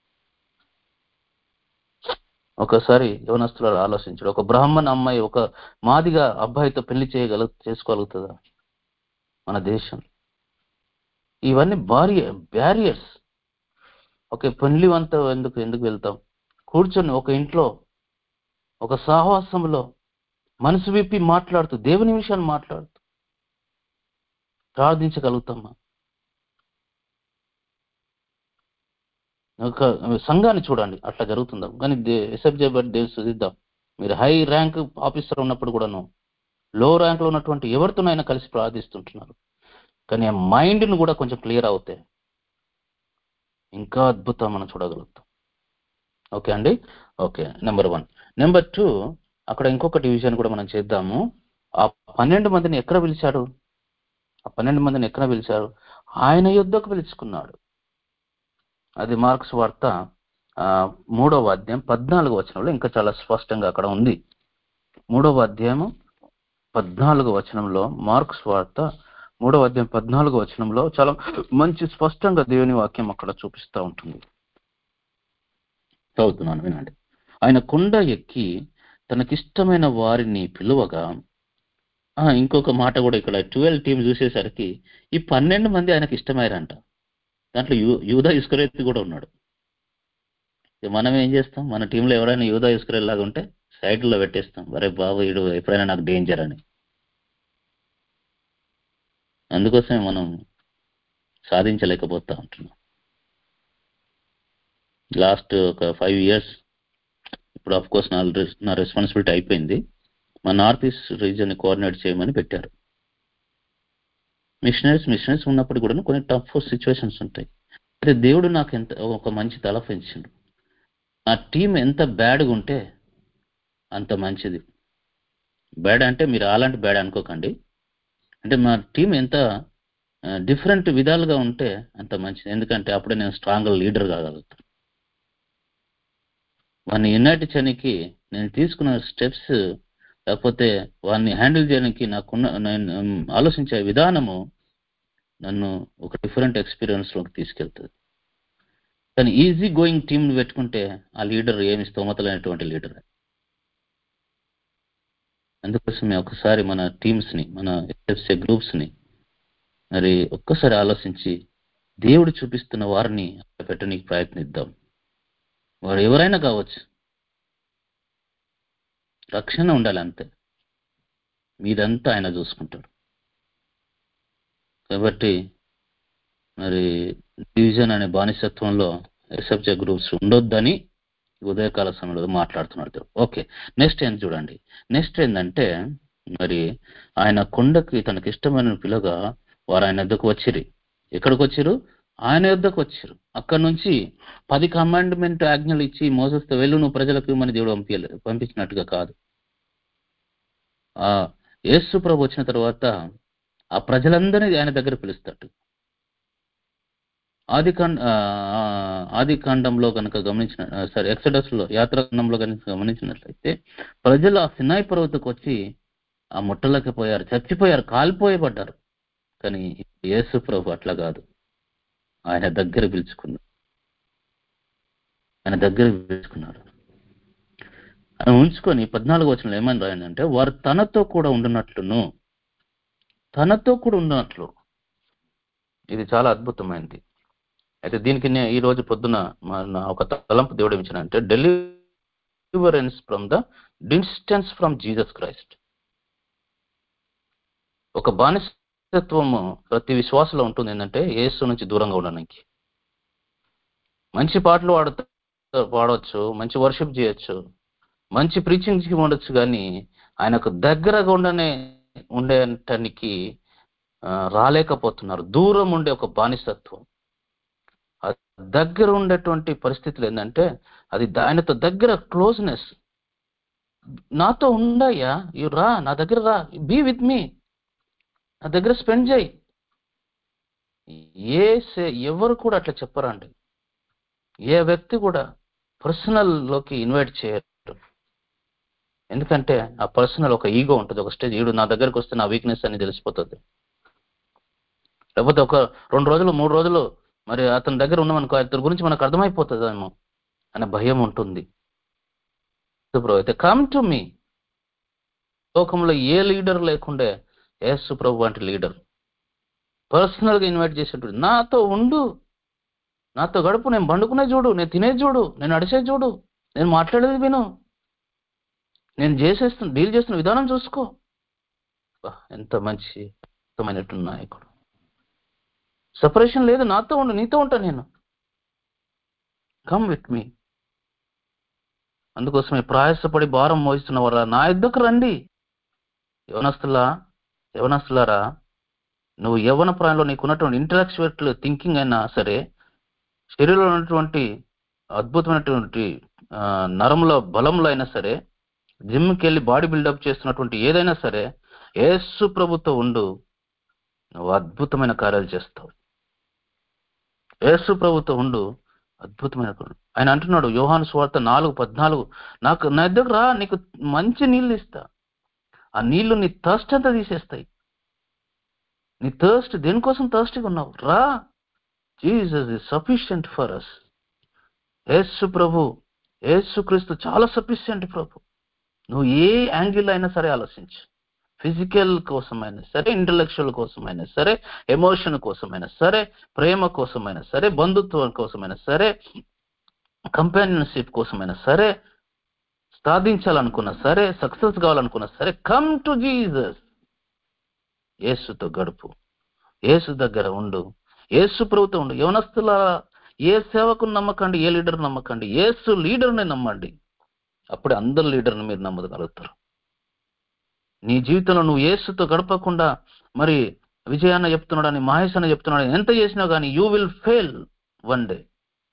ఒకసారి యవనస్తులు ఆలోచించాడు ఒక బ్రాహ్మణ అమ్మాయి ఒక మాదిగా అబ్బాయితో పెళ్లి చేయగల చేసుకోగలుగుతుందా మన దేశం ఇవన్నీ బారియర్ బ్యారియర్స్ ఓకే పెళ్లి అంతా ఎందుకు ఎందుకు వెళ్తాం కూర్చొని ఒక ఇంట్లో ఒక సాహసంలో మనసు విప్పి మాట్లాడుతూ దేవుని విషయాన్ని మాట్లాడుతూ ప్రార్థించగలుగుతామా ఒక సంఘాన్ని చూడండి అట్లా జరుగుతుందా కానీ ఎస్ఎఫ్జే బట్ దేవ్ సుదిద్దాం మీరు హై ర్యాంక్ ఆఫీసర్ ఉన్నప్పుడు కూడాను లో ర్యాంక్ లో ఉన్నటువంటి ఎవరితోనైనా కలిసి ప్రార్థిస్తుంటున్నారు కానీ ఆ మైండ్ ను కూడా కొంచెం క్లియర్ అవుతే ఇంకా అద్భుతం మనం చూడగలుగుతాం ఓకే అండి okay number one number two అక్కడ ఇంకొక డివిజన్ కూడా మనం చేద్దాము ఆ పన్నెండు మందిని ఎక్కడ పిలిచాడు ఆ పన్నెండు మందిని ఎక్కడ పిలిచారు ఆయన యుద్ధకు పిలుచుకున్నాడు అది మార్క్స్ వార్త ఆ, మూడవ అధ్యాయం పద్నాలుగు వచనంలో ఇంకా చాలా స్పష్టంగా అక్కడ ఉంది మూడవ అధ్యాయము పద్నాలుగు వచనంలో మార్క్స్ వార్త మూడవ అధ్యాయం పద్నాలుగు వచనంలో చాలా మంచి స్పష్టంగా దేవుని వాక్యం అక్కడ చూపిస్తూ ఉంటుంది చదువుతున్నాను వినండి ఆయన కొండ ఎక్కి తనకిష్టమైన వారిని పిలువగా ఆ, ఇంకొక మాట కూడా ఇక్కడ ట్వెల్వ్ టీం చూసేసరికి ఈ పన్నెండు మంది ఆయనకి ఇష్టమయ్యారంట దాంట్లో యూ యూదా ఇస్కరేత్ కూడా ఉన్నాడు ఇక మనం ఏం చేస్తాం మన టీంలో ఎవరైనా యూదా ఇస్కరేట్ లాగా ఉంటే సైడ్లో పెట్టేస్తాం అరే బాబు వీడు ఎప్పుడైనా నాకు డేంజర్ అని అందుకోసమే మనం సాధించలేకపోతా ఉంటున్నాం లాస్ట్ ఒక ఫైవ్ ఇయర్స్ ఇప్పుడు ఆఫ్ కోర్స్ నా నా రెస్పాన్సిబిలిటీ అయిపోయింది మా నార్త్ ఈస్ట్ రీజియన్ కోఆర్డినేట్ చేయమని పెట్టారు మిషనరీస్ మిషనరీస్ ఉన్నప్పుడు కూడా కొన్ని టఫ్ సిచ్యువేషన్స్ ఉంటాయి అయితే దేవుడు నాకు ఎంత ఒక మంచి తల పెంచిండు నా టీం ఎంత బ్యాడ్గా ఉంటే అంత మంచిది బ్యాడ్ అంటే మీరు అలాంటి బ్యాడ్ అనుకోకండి అంటే మా టీం ఎంత డిఫరెంట్ విధాలుగా ఉంటే అంత మంచిది ఎందుకంటే అప్పుడే నేను స్ట్రాంగ్ లీడర్ కాగలుగుతాను వాడిని యునైట్ చేయడానికి నేను తీసుకున్న స్టెప్స్ లేకపోతే వాడిని హ్యాండిల్ చేయడానికి నాకున్న నేను ఉమ్, ఆలోచించే విధానము నన్ను ఒక డిఫరెంట్ ఎక్స్పీరియన్స్లోకి తీసుకెళ్తుంది కానీ ఈజీ గోయింగ్ టీమ్ పెట్టుకుంటే ఆ లీడర్ ఏమి స్తోమతలైనటువంటి లీడర్ అందుకోసమే ఒకసారి మన టీమ్స్ని మన ఎస్ఎఫ్సీ గ్రూప్స్ని మరి ఒక్కసారి ఆలోచించి దేవుడు చూపిస్తున్న వారిని పెట్టడానికి ప్రయత్నిద్దాం వారు ఎవరైనా కావచ్చు రక్షణ ఉండాలి అంతే మీదంతా ఆయన చూసుకుంటాడు కాబట్టి మరి డివిజన్ అనే బానిసత్వంలో ఎస్ఎఫ్జే గ్రూప్స్ ఉండొద్దని ఈ ఉదయకాల సమయంలో మాట్లాడుతున్నాడు దేవుడు. ఓకే నెక్స్ట్ ఏం చూడండి నెక్స్ట్ ఏంటంటే మరి ఆయన కొండకి తనకి ఇష్టమైన పిల్లగా వారు ఆయన వద్దకు వచ్చిరి ఎక్కడికి వచ్చిరు ఆయన యొద్దకు వచ్చారు అక్కడ నుంచి పది కమాండ్మెంట్ ఆజ్ఞలు ఇచ్చి మోసస్తే వెళ్ళు నువ్వు ప్రజలకు ఇవ్వమని దేవుడు పంపించలేదు పంపించినట్టుగా కాదు ఆ యేసు ప్రభు వచ్చిన తర్వాత ఆ ప్రజలందరినీ ఆయన దగ్గర పిలుస్తాడు ఆది కాండ ఆది కాండంలో కనుక గమనించిన సారీ ఎక్సడస్ లో యాత్రాఖండంలో కనుక గమనించినట్లయితే ప్రజలు ఆ సినాయి పర్వతకు వచ్చి ఆ ముట్టలోకి పోయారు చచ్చిపోయారు కాలిపోయబడ్డారు కానీ యేసు ప్రభు అట్లా కాదు ఆయన దగ్గర పిలుచుకున్నాడు ఆయన దగ్గర పిలుచుకున్నాడు ఆయన ఉంచుకొని పద్నాలుగు వచనంలో ఏమని రాయండి వారు తనతో కూడా ఉండునట్లును తనతో కూడా ఉన్నట్లు ఇది చాలా అద్భుతమైనది అయితే దీనికి నే- ఈ రోజు పొద్దున మా- నా ఒక తలంపు దేవుడు ఇచ్చిన deliverance from the distance from Jesus Christ ఒక బానిసత్వము ప్రతి విశ్వాసంలో ఉంటుంది ఏంటంటే యేసు నుంచి దూరంగా ఉండడానికి మంచి పాటలు పాడుతూ పాడవచ్చు మంచి వర్షిప్ చేయొచ్చు మంచి ప్రీచింగ్ ఉండొచ్చు కానీ ఆయనకు దగ్గరగా ఉండనే ఉండటానికి ఆ, రాలేకపోతున్నారు దూరం ఉండే ఒక బానిసత్వం ఆ దగ్గర ఉండేటువంటి పరిస్థితులు ఏంటంటే అది ద- ఆయనతో దగ్గర క్లోజ్నెస్ నాతో ఉండయ్యా యు రా నా దగ్గర రా బీ విత్ మీ నా దగ్గర స్పెండ్ చేయి ఏ సే- ఎవరు కూడా అట్లా చెప్పరండి ఏ వ్యక్తి కూడా పర్సనల్ లోకి ఇన్వైట్ చేయరు ఎందుకంటే ఆ పర్సనల్ ఒక ఈగో ఉంటుంది ఒక స్టేజ్ ఈడు నా దగ్గరకు వస్తే నా వీక్నెస్ అని తెలిసిపోతుంది లేకపోతే ఒక రెండు రోజులు మూడు రోజులు మరి అతని దగ్గర ఉన్నామనుకో అతని గురించి మనకు అర్థమైపోతుందేమో అనే భయం ఉంటుంది ప్రభు అయితే కమ్ టు మీ లోకంలో ఏ లీడర్ లేకుండే యేసు ప్రభు వంటి లీడర్ పర్సనల్ గా ఇన్వైట్ చేసేటువంటి నాతో ఉండు నాతో గడుపు నేను పండుకునే చూడు నేను తినేది చూడు నేను అడిసేది చూడు నేను మాట్లాడేది విను నేను చేసేస్తున్న డీల్ చేస్తున్న విధానం చూసుకో బా, ఎంత మంచి అర్థమైనట్టు నాయకుడు సపరేషన్ లేదు నాతో ఉండు నీతో ఉంటా నేను కమ్ విత్ మీ అందుకోసమే ప్రయాసపడి భారం మోయిస్తున్న వారా నా ఇద్దకు రండి యవనస్తులా యవనస్తులారా నువ్వు యవన ప్రాయంలో నీకున్నటువంటి ఇంటలెక్చువల్ థింకింగ్ అయినా సరే శరీరంలో ఉన్నటువంటి అద్భుతమైనటువంటి ఆ, నరముల బలంలో అయినా సరే జిమ్కి వెళ్ళి బాడీ బిల్డప్ చేస్తున్నటువంటి ఏదైనా సరే యేసు ప్రభుతో ఉండు నువ్వు అద్భుతమైన కార్యాలు చేస్తావు యేసు ప్రభుతో ఉండు అద్భుతమైన కార్యాలు. ఆయన అంటున్నాడు యోహాను స్వార్థ నాలుగు పద్నాలుగు నాకు నా దగ్గర రా నీకు మంచి నీళ్ళు ఇస్తా ఆ నీళ్లు నీ థర్స్ట్ అంతా తీసేస్తాయి నీ థర్స్ట్ దేనికోసం థర్స్ట్గా ఉన్నావు రా Jesus is sufficient for us యేసు ప్రభు యేసు క్రీస్తు చాలా సఫిషియంట్ ప్రభు నువ్వు ఏ యాంగిల్ అయినా సరే ఆలోచించు ఫిజికల్ కోసమైనా సరే ఇంటలెక్చువల్ కోసమైనా సరే ఎమోషన్ కోసమైనా సరే ప్రేమ కోసమైనా సరే బంధుత్వం కోసమైనా సరే కంపానియన్షిప్ కోసమైనా సరే సాధించాలనుకున్నా సరే సక్సెస్ కావాలనుకున్నా సరే కమ్ టు జీసస్ యేసుతో గడుపు యేసు దగ్గర ఉండు యేసు ప్రభుతో ఉండు యవనస్తుల ఏ సేవకుని నమ్మకండి ఏ లీడర్ నమ్మకండి యేసు లీడర్ని నమ్మండి అప్పుడు అందరు లీడర్ని మీరు నమ్మగలుగుతారు నీ జీవితంలో నువ్వు యేసుతో గడపకుండా మరి విజయాన్న చెప్తున్నాడని మహేష్ అన్న చెప్తున్నాడు ఎంత చేసినా కానీ you will fail one day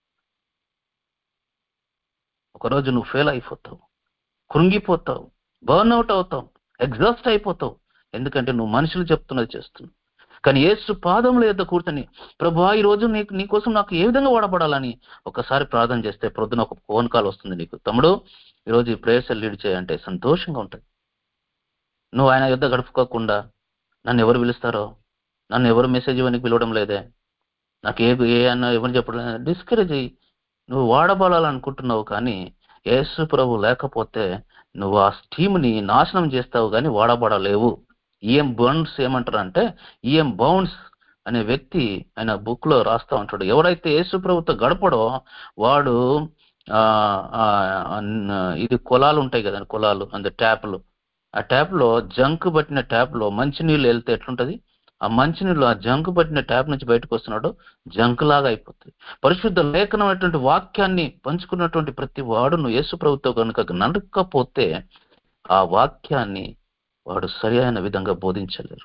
ఒకరోజు నువ్వు ఫెయిల్ అయిపోతావు కృంగిపోతావు బర్న్ అవుట్ అవుతావు ఎగ్జాస్ట్ అయిపోతావు ఎందుకంటే నువ్వు మనుషులు చెప్తున్నది చేస్తున్నావు కానీ యేసు పాదముల యొక్క కూర్చొని ప్రభా ఈ రోజు నీకు నీకోసం నాకు ఏ విధంగా వాడబడాలని ఒకసారి ప్రార్థన చేస్తే ప్రొద్దున ఒక ఫోన్ కాల్ వస్తుంది నీకు తమ్ముడు ఈరోజు ఈ ప్రేయర్స్ లీడ్ చేయంటే సంతోషంగా ఉంటుంది నువ్వు ఆయన యుద్ధ గడుపుకోకుండా నన్ను ఎవరు పిలుస్తారో నన్ను ఎవరు మెసేజ్ ఇవ్వనికి పిలవడం లేదే నాకు ఏ ఏ అన్న ఎవరు చెప్పడం డిస్కరేజ్ అయ్యి నువ్వు వాడబడాలనుకుంటున్నావు కానీ యేసు ప్రభు లేకపోతే నువ్వు ఆ టీంని నాశనం చేస్తావు కానీ వాడబడలేవు ఈఎం బౌండ్స్ ఏమంటారు అంటే ఈఎం బౌండ్స్ అనే వ్యక్తి ఆయన బుక్ లో రాస్తా ఉంటాడు ఎవరైతే యేసు ప్రభుతో గడపడో వాడు ఆ ఆ, ఆ, ఇది కులాలు ఉంటాయి కదా కులాలు అంత ట్యాప్లు ఆ ట్యాప్ లో జంక్ పట్టిన ట్యాప్ లో మంచినీళ్ళు వెళ్తే ఎట్లుంటది ఆ మంచినీళ్ళు ఆ జంక్ పట్టిన ట్యాప్ నుంచి బయటకు వస్తున్నాడు జంక్ లాగా అయిపోతుంది పరిశుద్ధ లేఖనమైనటువంటి వాక్యాన్ని పంచుకున్నటువంటి ప్రతి వాడును యేసు ప్రభుతో కనుక నడకపోతే ఆ వాక్యాన్ని వాడు సరి అయిన విధంగా బోధించలేరు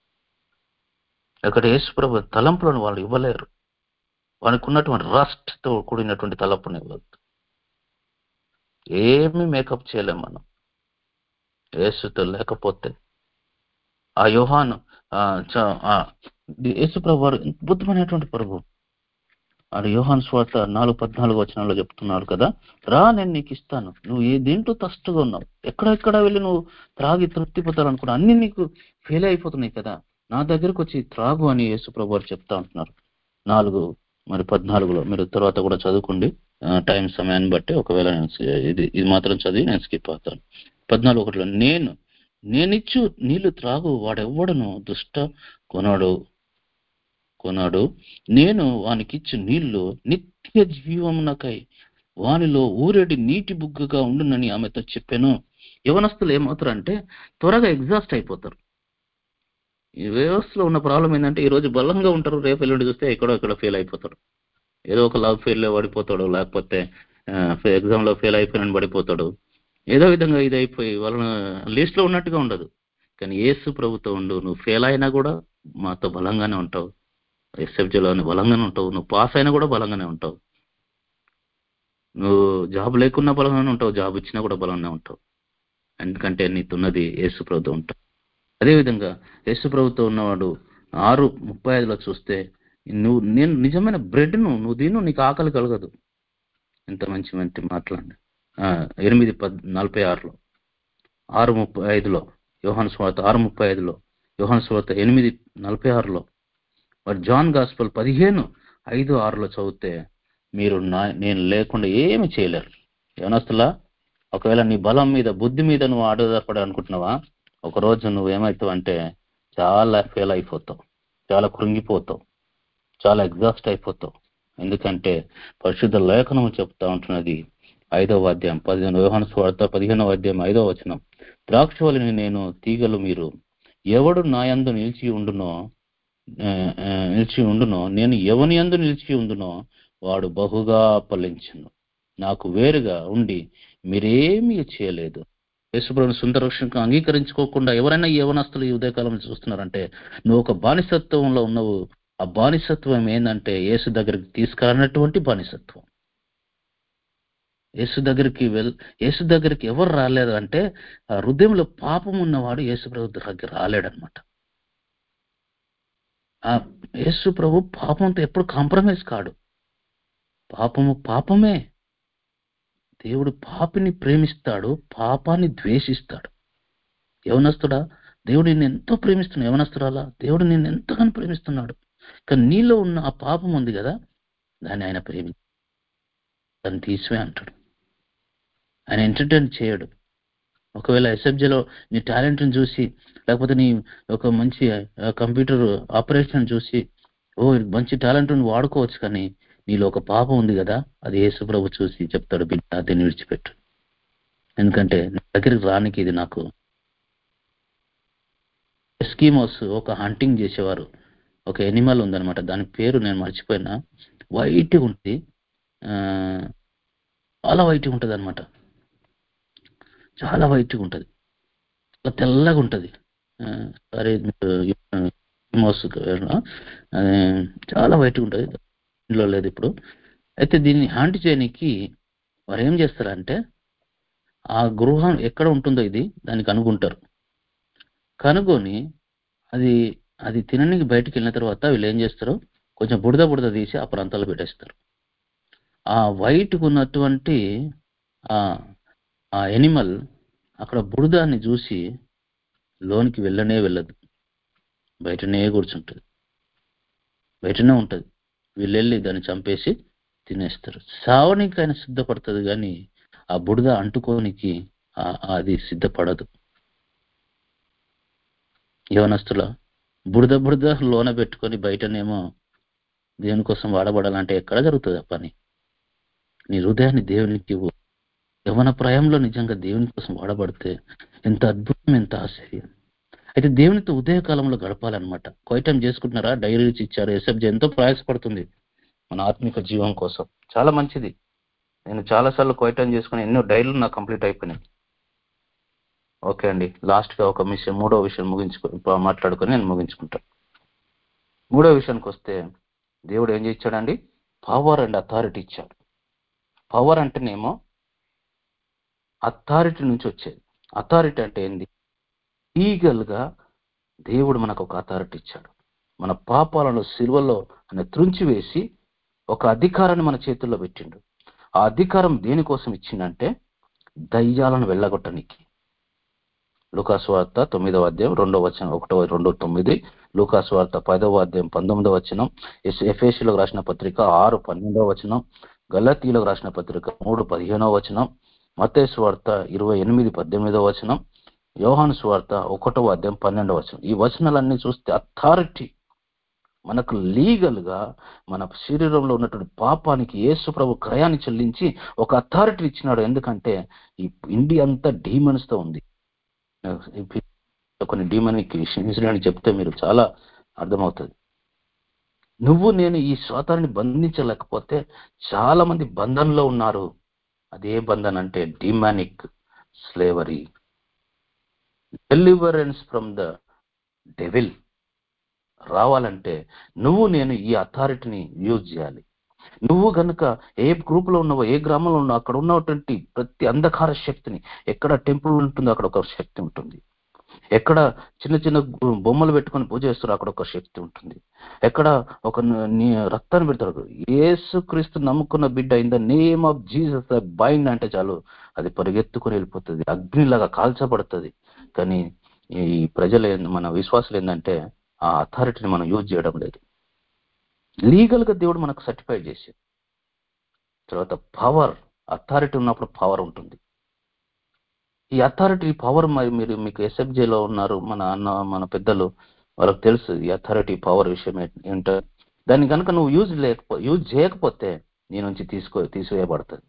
అక్కడ యేసు ప్రభు తలంపులను వాళ్ళు ఇవ్వలేరు వానికి ఉన్నటువంటి రస్ట్ తో కూడినటువంటి తలంపుని ఇవ్వద్దు ఏమి మేకప్ చేయలేం మనం యేసుతో లేకపోతే ఆ యోహాను ఆ, చ- ఆ, ఇది యేసు ప్రభు వారు అద్భుతమైనటువంటి ప్రభు ఆడు యోహాన్ స్వార్త నాలుగు పద్నాలుగు వచనాల్లో చెప్తున్నాడు కదా రా నేను నీకు ఇస్తాను నువ్వు ఏ దేంట్లో తస్టుగా ఉన్నావు ఎక్కడెక్కడ వెళ్ళి నువ్వు త్రాగి తృప్తి పొందాలనుకున్నా అన్ని నీకు ఫెయిల్ అయిపోతున్నాయి కదా నా దగ్గరకు వచ్చి త్రాగు అని యేసు ప్రభు వారు చెప్తా ఉంటున్నారు నాలుగు మరి పద్నాలుగులో మీరు తర్వాత కూడా చదువుకోండి ఆ, టైం సమయాన్ని బట్టి ఒకవేళ నేను సి- ఇది ఇది మాత్రం చదివి నేను స్కిప్ అవుతాను పద్నాలుగు ఒకటిలో నేను నేనిచ్చు నీళ్లు త్రాగు వాడెవ్వడను దుష్ట కొనాడు కొనాడు నేను వానికిచ్చు నీళ్లు నిత్య జీవమునకై వానిలో ఊరేడి నీటి బుగ్గగా ఉండునని ఆమెతో చెప్పాను యవనస్తులు ఏమవుతారంటే త్వరగా ఎగ్జాస్ట్ అయిపోతారు ఈ వ్యవస్థలో ఉన్న ప్రాబ్లం ఏంటంటే ఈ రోజు బలంగా ఉంటారు రేపు ఎల్లుండి చూస్తే ఎక్కడో ఎక్కడ ఫెయిల్ అయిపోతాడు ఏదో ఒక లవ్ ఫెయిల్ లో పడిపోతాడు లేకపోతే ఎగ్జామ్ లో ఫెయిల్ అయిపోయినని పడిపోతాడు ఏదో విధంగా ఇది అయిపోయి వాళ్ళ లిస్ట్ లో ఉన్నట్టుగా ఉండదు కానీ ఏసు ప్రభుతో ఉండు నువ్వు ఫెయిల్ అయినా కూడా మాతో బలంగానే ఉంటావు ఎస్ఎఫ్జీలో బలంగానే ఉంటావు నువ్వు పాస్ అయినా కూడా బలంగానే ఉంటావు నువ్వు జాబ్ లేకున్నా బలంగానే ఉంటావు జాబ్ ఇచ్చినా కూడా బలంగానే ఉంటావు ఎందుకంటే నీతున్నది యేసు ప్రభుతో ఉంటావు అదేవిధంగా యేసు ప్రభుతో ఉన్నవాడు ఆరు ముప్పై ఐదులో చూస్తే నువ్వు నేను నిజమైన బ్రెడ్ను నువ్వు తిను నీకు ఆకలి కలగదు ఎంత మంచి మంచి మాట్లాడి ఎనిమిది పద్ నలభై ఆరులో ఆరు ముప్పై ఐదులో యోహాను స్వార్త ఆరు ముప్పై ఐదులో యోహాను స్వార్త ఎనిమిది నలభై ఆరులో మరి జాన్ గాస్పల్ పదిహేను ఐదు ఆరులో చదివితే మీరు నా నేను లేకుండా ఏమి చేయలేరు యవనస్తులా ఒకవేళ నీ బలం మీద బుద్ధి మీద నువ్వు ఆధారపడ అనుకుంటున్నావా ఒక రోజు నువ్వు ఏమవుతావు అంటే చాలా ఫెయిల్ అయిపోతావు చాలా కృంగిపోతావు చాలా ఎగ్జాస్ట్ అయిపోతావు ఎందుకంటే పరిశుద్ధ లేఖనం చెప్తా ఉంటున్నది ఐదవ అధ్యాయం పదిహేను వ్యవహాన స్వార్థ పదిహేనవ అధ్యాయం ఐదవ వచనం ద్రాక్షవల్లిని నేను తీగలు మీరు ఎవడు నా యందు నిలిచి ఉండునో ఆ, ఆ, నిలిచి ఉండునో నేను ఎవని యందు నిలిచి ఉండునో వాడు బహుగా ఫలించును నాకు వేరుగా ఉండి మీరేమీ చేయలేదు యేసుప్రభుని సుందర రక్షణకు అంగీకరించుకోకుండా ఎవరైనా ఈ యవనస్తులు ఈ ఉదయకాలంలో చూస్తున్నారంటే నువ్వు ఒక బానిసత్వంలో ఉన్నావు ఆ బానిసత్వం ఏంటంటే యేసు దగ్గరికి తీసుకురానటువంటి బానిసత్వం యేసు దగ్గరికి వెల్ యేసు దగ్గరికి ఎవరు రాలేరు అంటే ఆ హృదయంలో పాపం ఉన్నవాడు యేసు ప్రభు దగ్గరికి రాలేడనమాట ఆ యేసు ప్రభు పాపంతో ఎప్పుడు కాంప్రమైజ్ కాడు పాపము పాపమే దేవుడు పాపిని ప్రేమిస్తాడు పాపాన్ని ద్వేషిస్తాడు యవనస్తుడా దేవుడు నిన్ను ఎంతో ప్రేమిస్తున్నాడు యవనస్తురాలా దేవుడు నిన్ను ఎంతగానో ప్రేమిస్తున్నాడు కానీ నీలో ఉన్న ఆ పాపం ఉంది కదా దాన్ని ఆయన ప్రేమి దాన్ని తీసివే అంటాడు ఆయన ఎంటర్టైన్ చేయడు ఒకవేళ ఎస్ఎఫ్జేలో నీ టాలెంట్ని చూసి లేకపోతే నీ ఒక మంచి కంప్యూటర్ ఆపరేషన్ చూసి ఓ మంచి టాలెంట్ వాడుకోవచ్చు కానీ నీలో ఒక పాపం ఉంది కదా అది యేసు ప్రభు చూసి చెప్తాడు బిడ్డ దీన్ని విడిచిపెట్టు ఎందుకంటే నా దగ్గరికి రానికి ఇది నాకు ఎస్కీమోస్ ఒక హంటింగ్ చేసేవారు ఒక ఎనిమల్ ఉందన్నమాట దాని పేరు నేను మర్చిపోయినా వైట్ ఉంటుంది ఆ, చాలా వైట్ ఉంటుంది అనమాట చాలా వైట్ ఉంటుంది చాలా తెల్లగా ఉంటుంది సరే మోస్ చాలా వైట్గా ఉంటుంది ఇంట్లో లేదు ఇప్పుడు అయితే దీన్ని హ్యాండ్ చేయడానికి వారు ఏం చేస్తారంటే ఆ గృహం ఎక్కడ ఉంటుందో ఇది దానికి అనుకుంటారు కనుగొని అది అది తినడానికి బయటికి వెళ్ళిన తర్వాత వీళ్ళు ఏం చేస్తారు కొంచెం బుడద బుడద తీసి ఆ ప్రాంతాల్లో పెట్టేస్తారు ఆ వైట్కు ఉన్నటువంటి ఆ ఆ ఎనిమల్ అక్కడ బురదాన్ని చూసి లోనికి వెళ్ళనే వెళ్ళదు బయటనే కూర్చుంటుంది బయటనే ఉంటుంది వీళ్ళు వెళ్ళి దాన్ని చంపేసి తినేస్తారు సావనికైనా సిద్ధపడుతుంది కానీ ఆ బుడద అంటుకోనికి ఆ- అది సిద్ధపడదు యవనస్తుల బుడద బుడద లోన పెట్టుకొని బయటనేమో దేవుని కోసం వాడబడాలంటే ఎక్కడ జరుగుతుంది ఆ పని నీ హృదయాన్ని దేవునికి ఇవ్వు యవన ప్రాయంలో నిజంగా దేవుని కోసం వాడబడితే ఎంత అద్భుతం ఎంత ఆశ్చర్యం అయితే దేవునితో ఉదయకాలంలో గడపాలన్నమాట క్వైటం చేసుకుంటున్నారా డైరీస్ ఇచ్చారు ఎస్ఎఫ్జి ఎంతో ప్రయాసపడుతుంది మన ఆత్మిక జీవం కోసం చాలా మంచిది నేను చాలాసార్లు క్వైటం చేసుకుని ఎన్నో డైరీలు నాకు కంప్లీట్ అయిపోయినాయి ఓకే అండి లాస్ట్ గా ఒక విషయం మూడో విషయం ముగించుకో ఇప్పుడు మాట్లాడుకొని నేను ముగించుకుంటాను మూడో విషయానికి వస్తే దేవుడు ఏం చేయించాడండి పవర్ అండ్ అథారిటీ ఇచ్చాడు పవర్ అంటేనేమో అథారిటీ నుంచి వచ్చేది అథారిటీ అంటే ఏంది లీగల్ గా దేవుడు మనకు ఒక అథారిటీ ఇచ్చాడు మన పాపాలను సిల్వలో ఆయన త్రుంచివేసి ఒక అధికారాన్ని మన చేతుల్లో పెట్టిండు ఆ అధికారం దేనికోసం ఇచ్చిండంటే దయ్యాలను వెళ్ళగొట్టనికి లూకాసు వార్త తొమ్మిదవ అధ్యాయం రెండవ వచనం ఒకటో రెండో తొమ్మిది లూకాసు వార్త పదవ అధ్యాయం పంతొమ్మిదవ వచనం ఎస్ ఎఫేషిలకు రాసిన పత్రిక ఆరు పన్నెండవ వచనం గల్లతీలకు రాసిన పత్రిక మూడు పదిహేనవ వచనం మత్తేసు వార్త ఇరవై ఎనిమిది పద్దెనిమిదవ వచనం యోహాను స్వార్త ఒకటవ అధ్యాయం పన్నెండవ వచనం ఈ వచనాలన్నీ చూస్తే అథారిటీ మనకు లీగల్ గా మన శరీరంలో ఉన్నటువంటి పాపానికి యేసు ప్రభు క్రయాన్ని చెల్లించి ఒక అథారిటీ ఇచ్చినాడు ఎందుకంటే ఈ ఇండియా అంతా డీమన్స్ తో ఉంది కొన్ని డీమనిక్ ఇన్సిడెంట్ చెప్తే మీరు చాలా అర్థమవుతుంది నువ్వు నేను ఈ శ్వాతాన్ని బంధించలేకపోతే చాలా మంది బంధంలో ఉన్నారు అదే బంధన్ అంటే demonic slavery deliverance from the devil రావాలంటే నువ్వు నేను ఈ అథారిటీని యూజ్ చేయాలి నువ్వు గనుక ఏ గ్రూప్ లో ఉన్నావో ఏ గ్రామంలో ఉన్నావో అక్కడ ఉన్నటువంటి ప్రతి అంధకార శక్తిని ఎక్కడ టెంపుల్ ఉంటుందో అక్కడ ఒక శక్తి ఉంటుంది ఎక్కడ చిన్న చిన్న గు- బొమ్మలు పెట్టుకొని పూజ చేస్తారో అక్కడ ఒక శక్తి ఉంటుంది ఎక్కడ ఒక న- నీ రక్తాన్ని పెడతారు యేసు క్రీస్తు నమ్ముకున్న బిడ్డ in the name of Jesus bind అంటే చాలు అది పరిగెత్తుకొని వెళ్ళిపోతుంది అగ్నిలాగా కాల్చబడుతుంది కానీ ఈ ప్రజలు ఏంది- మన విశ్వాసులు ఏంటంటే ఆ అథారిటీని మనం యూజ్ చేయడం లేదు లీగల్ గా దేవుడు మనకు సర్టిఫై చేసి తర్వాత పవర్ అథారిటీ ఉన్నప్పుడు పవర్ ఉంటుంది ఈ అథారిటీ పవర్ మరి మీరు మీకు SFJ లో ఉన్నారు మన అన్న మన పెద్దలు వాళ్ళకి తెలుసు ఈ అథారిటీ పవర్ విషయం ఏ- ఏంటో దాన్ని కనుక నువ్వు యూజ్ లేకపో యూజ్ చేయకపోతే నీ నుంచి తీసుకో తీసివేయబడుతుంది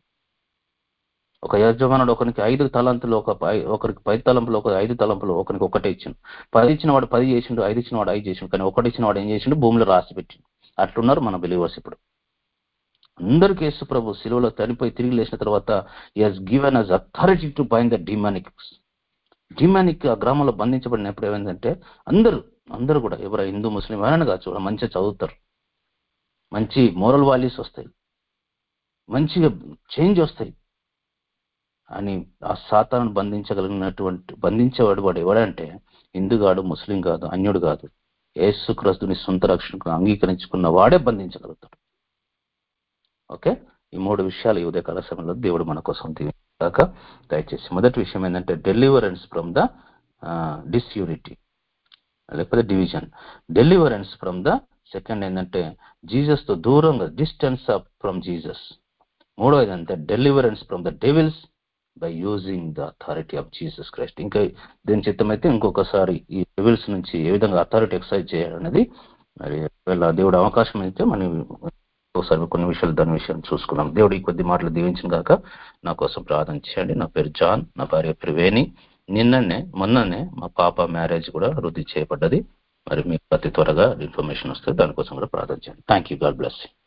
ఒక యజమానుడు ఒకరికి ఐదు తలంతులు ఒక పై- ఒకరికి పది తలంపులు ఒక ఐదు తలంపులు ఒకరికి ఒకటే ఇచ్చిండు పది ఇచ్చిన వాడు పది చేసిండు ఐదు ఇచ్చిన వాడు ఐదు చేసిండు కానీ ఒకటి ఇచ్చిన వాడు ఏం చేసిండు భూమిలో రాసి పెట్టిండు అట్లున్నారు మన బిలీవర్స్ ఇప్పుడు అందరికి యేసు ప్రభు శిలువలో చనిపోయి తిరిగి లేచిన తర్వాత has given us authority to bind the demonic demonic ఆ గ్రామంలో బంధించబడినప్పుడు ఏమైందంటే అందరూ అందరూ కూడా ఎవరు హిందూ ముస్లిం ఎవరైనా కావచ్చు వాళ్ళు మంచిగా చదువుతారు మంచి మోరల్ వాల్యూస్ వస్తాయి మంచిగా చేంజ్ వస్తాయి అని ఆ సాతాను బంధించగలిగినటువంటి బంధించేవాడు వాడు ఎవడంటే హిందుగాడు ముస్లిం కాదు అన్యుడు కాదు యేసుక్రీస్తుని సొంత రక్షణకు అంగీకరించుకున్న వాడే బంధించగలుగుతాడు ఓకే ఈ మూడు విషయాలు ఈ ఉదయకాల సమయంలో దేవుడు మన కోసం కాక దయచేసి మొదటి విషయం ఏంటంటే డెలివరెన్స్ ఫ్రమ్ ద డిస్యూనిటీ లేకపోతే division deliverance from the second ఏంటంటే జీసస్ తో దూరంగా డిస్టెన్స్ ఫ్రమ్ జీసస్ మూడో ఏంటంటే deliverance from the devils by using the authority of Jesus Christ ఇంకా దీని చిత్తమైతే ఇంకొకసారి ఈ డెవిల్స్ నుంచి ఏ విధంగా అథారిటీ ఎక్సర్సైజ్ చేయాలనేది మరి ఒకవేళ దేవుడు అవకాశం అయితే మనం ఒకసారి కొన్ని విషయాలు దాని విషయం చూసుకున్నాం దేవుడు ఈ కొద్ది మాటలు దీవించిన కాక నా కోసం ప్రార్థన చేయండి నా పేరు జాన్ నా భార్య పేరు వేణి నిన్ననే మొన్ననే మా పాప మ్యారేజ్ కూడా వృద్ధి చేయబడ్డది మరి మీకు అతి త్వరగా ఇన్ఫర్మేషన్ వస్తే దానికోసం కూడా ప్రార్థన చేయండి థ్యాంక్ యూ గాడ్ బ్లెస్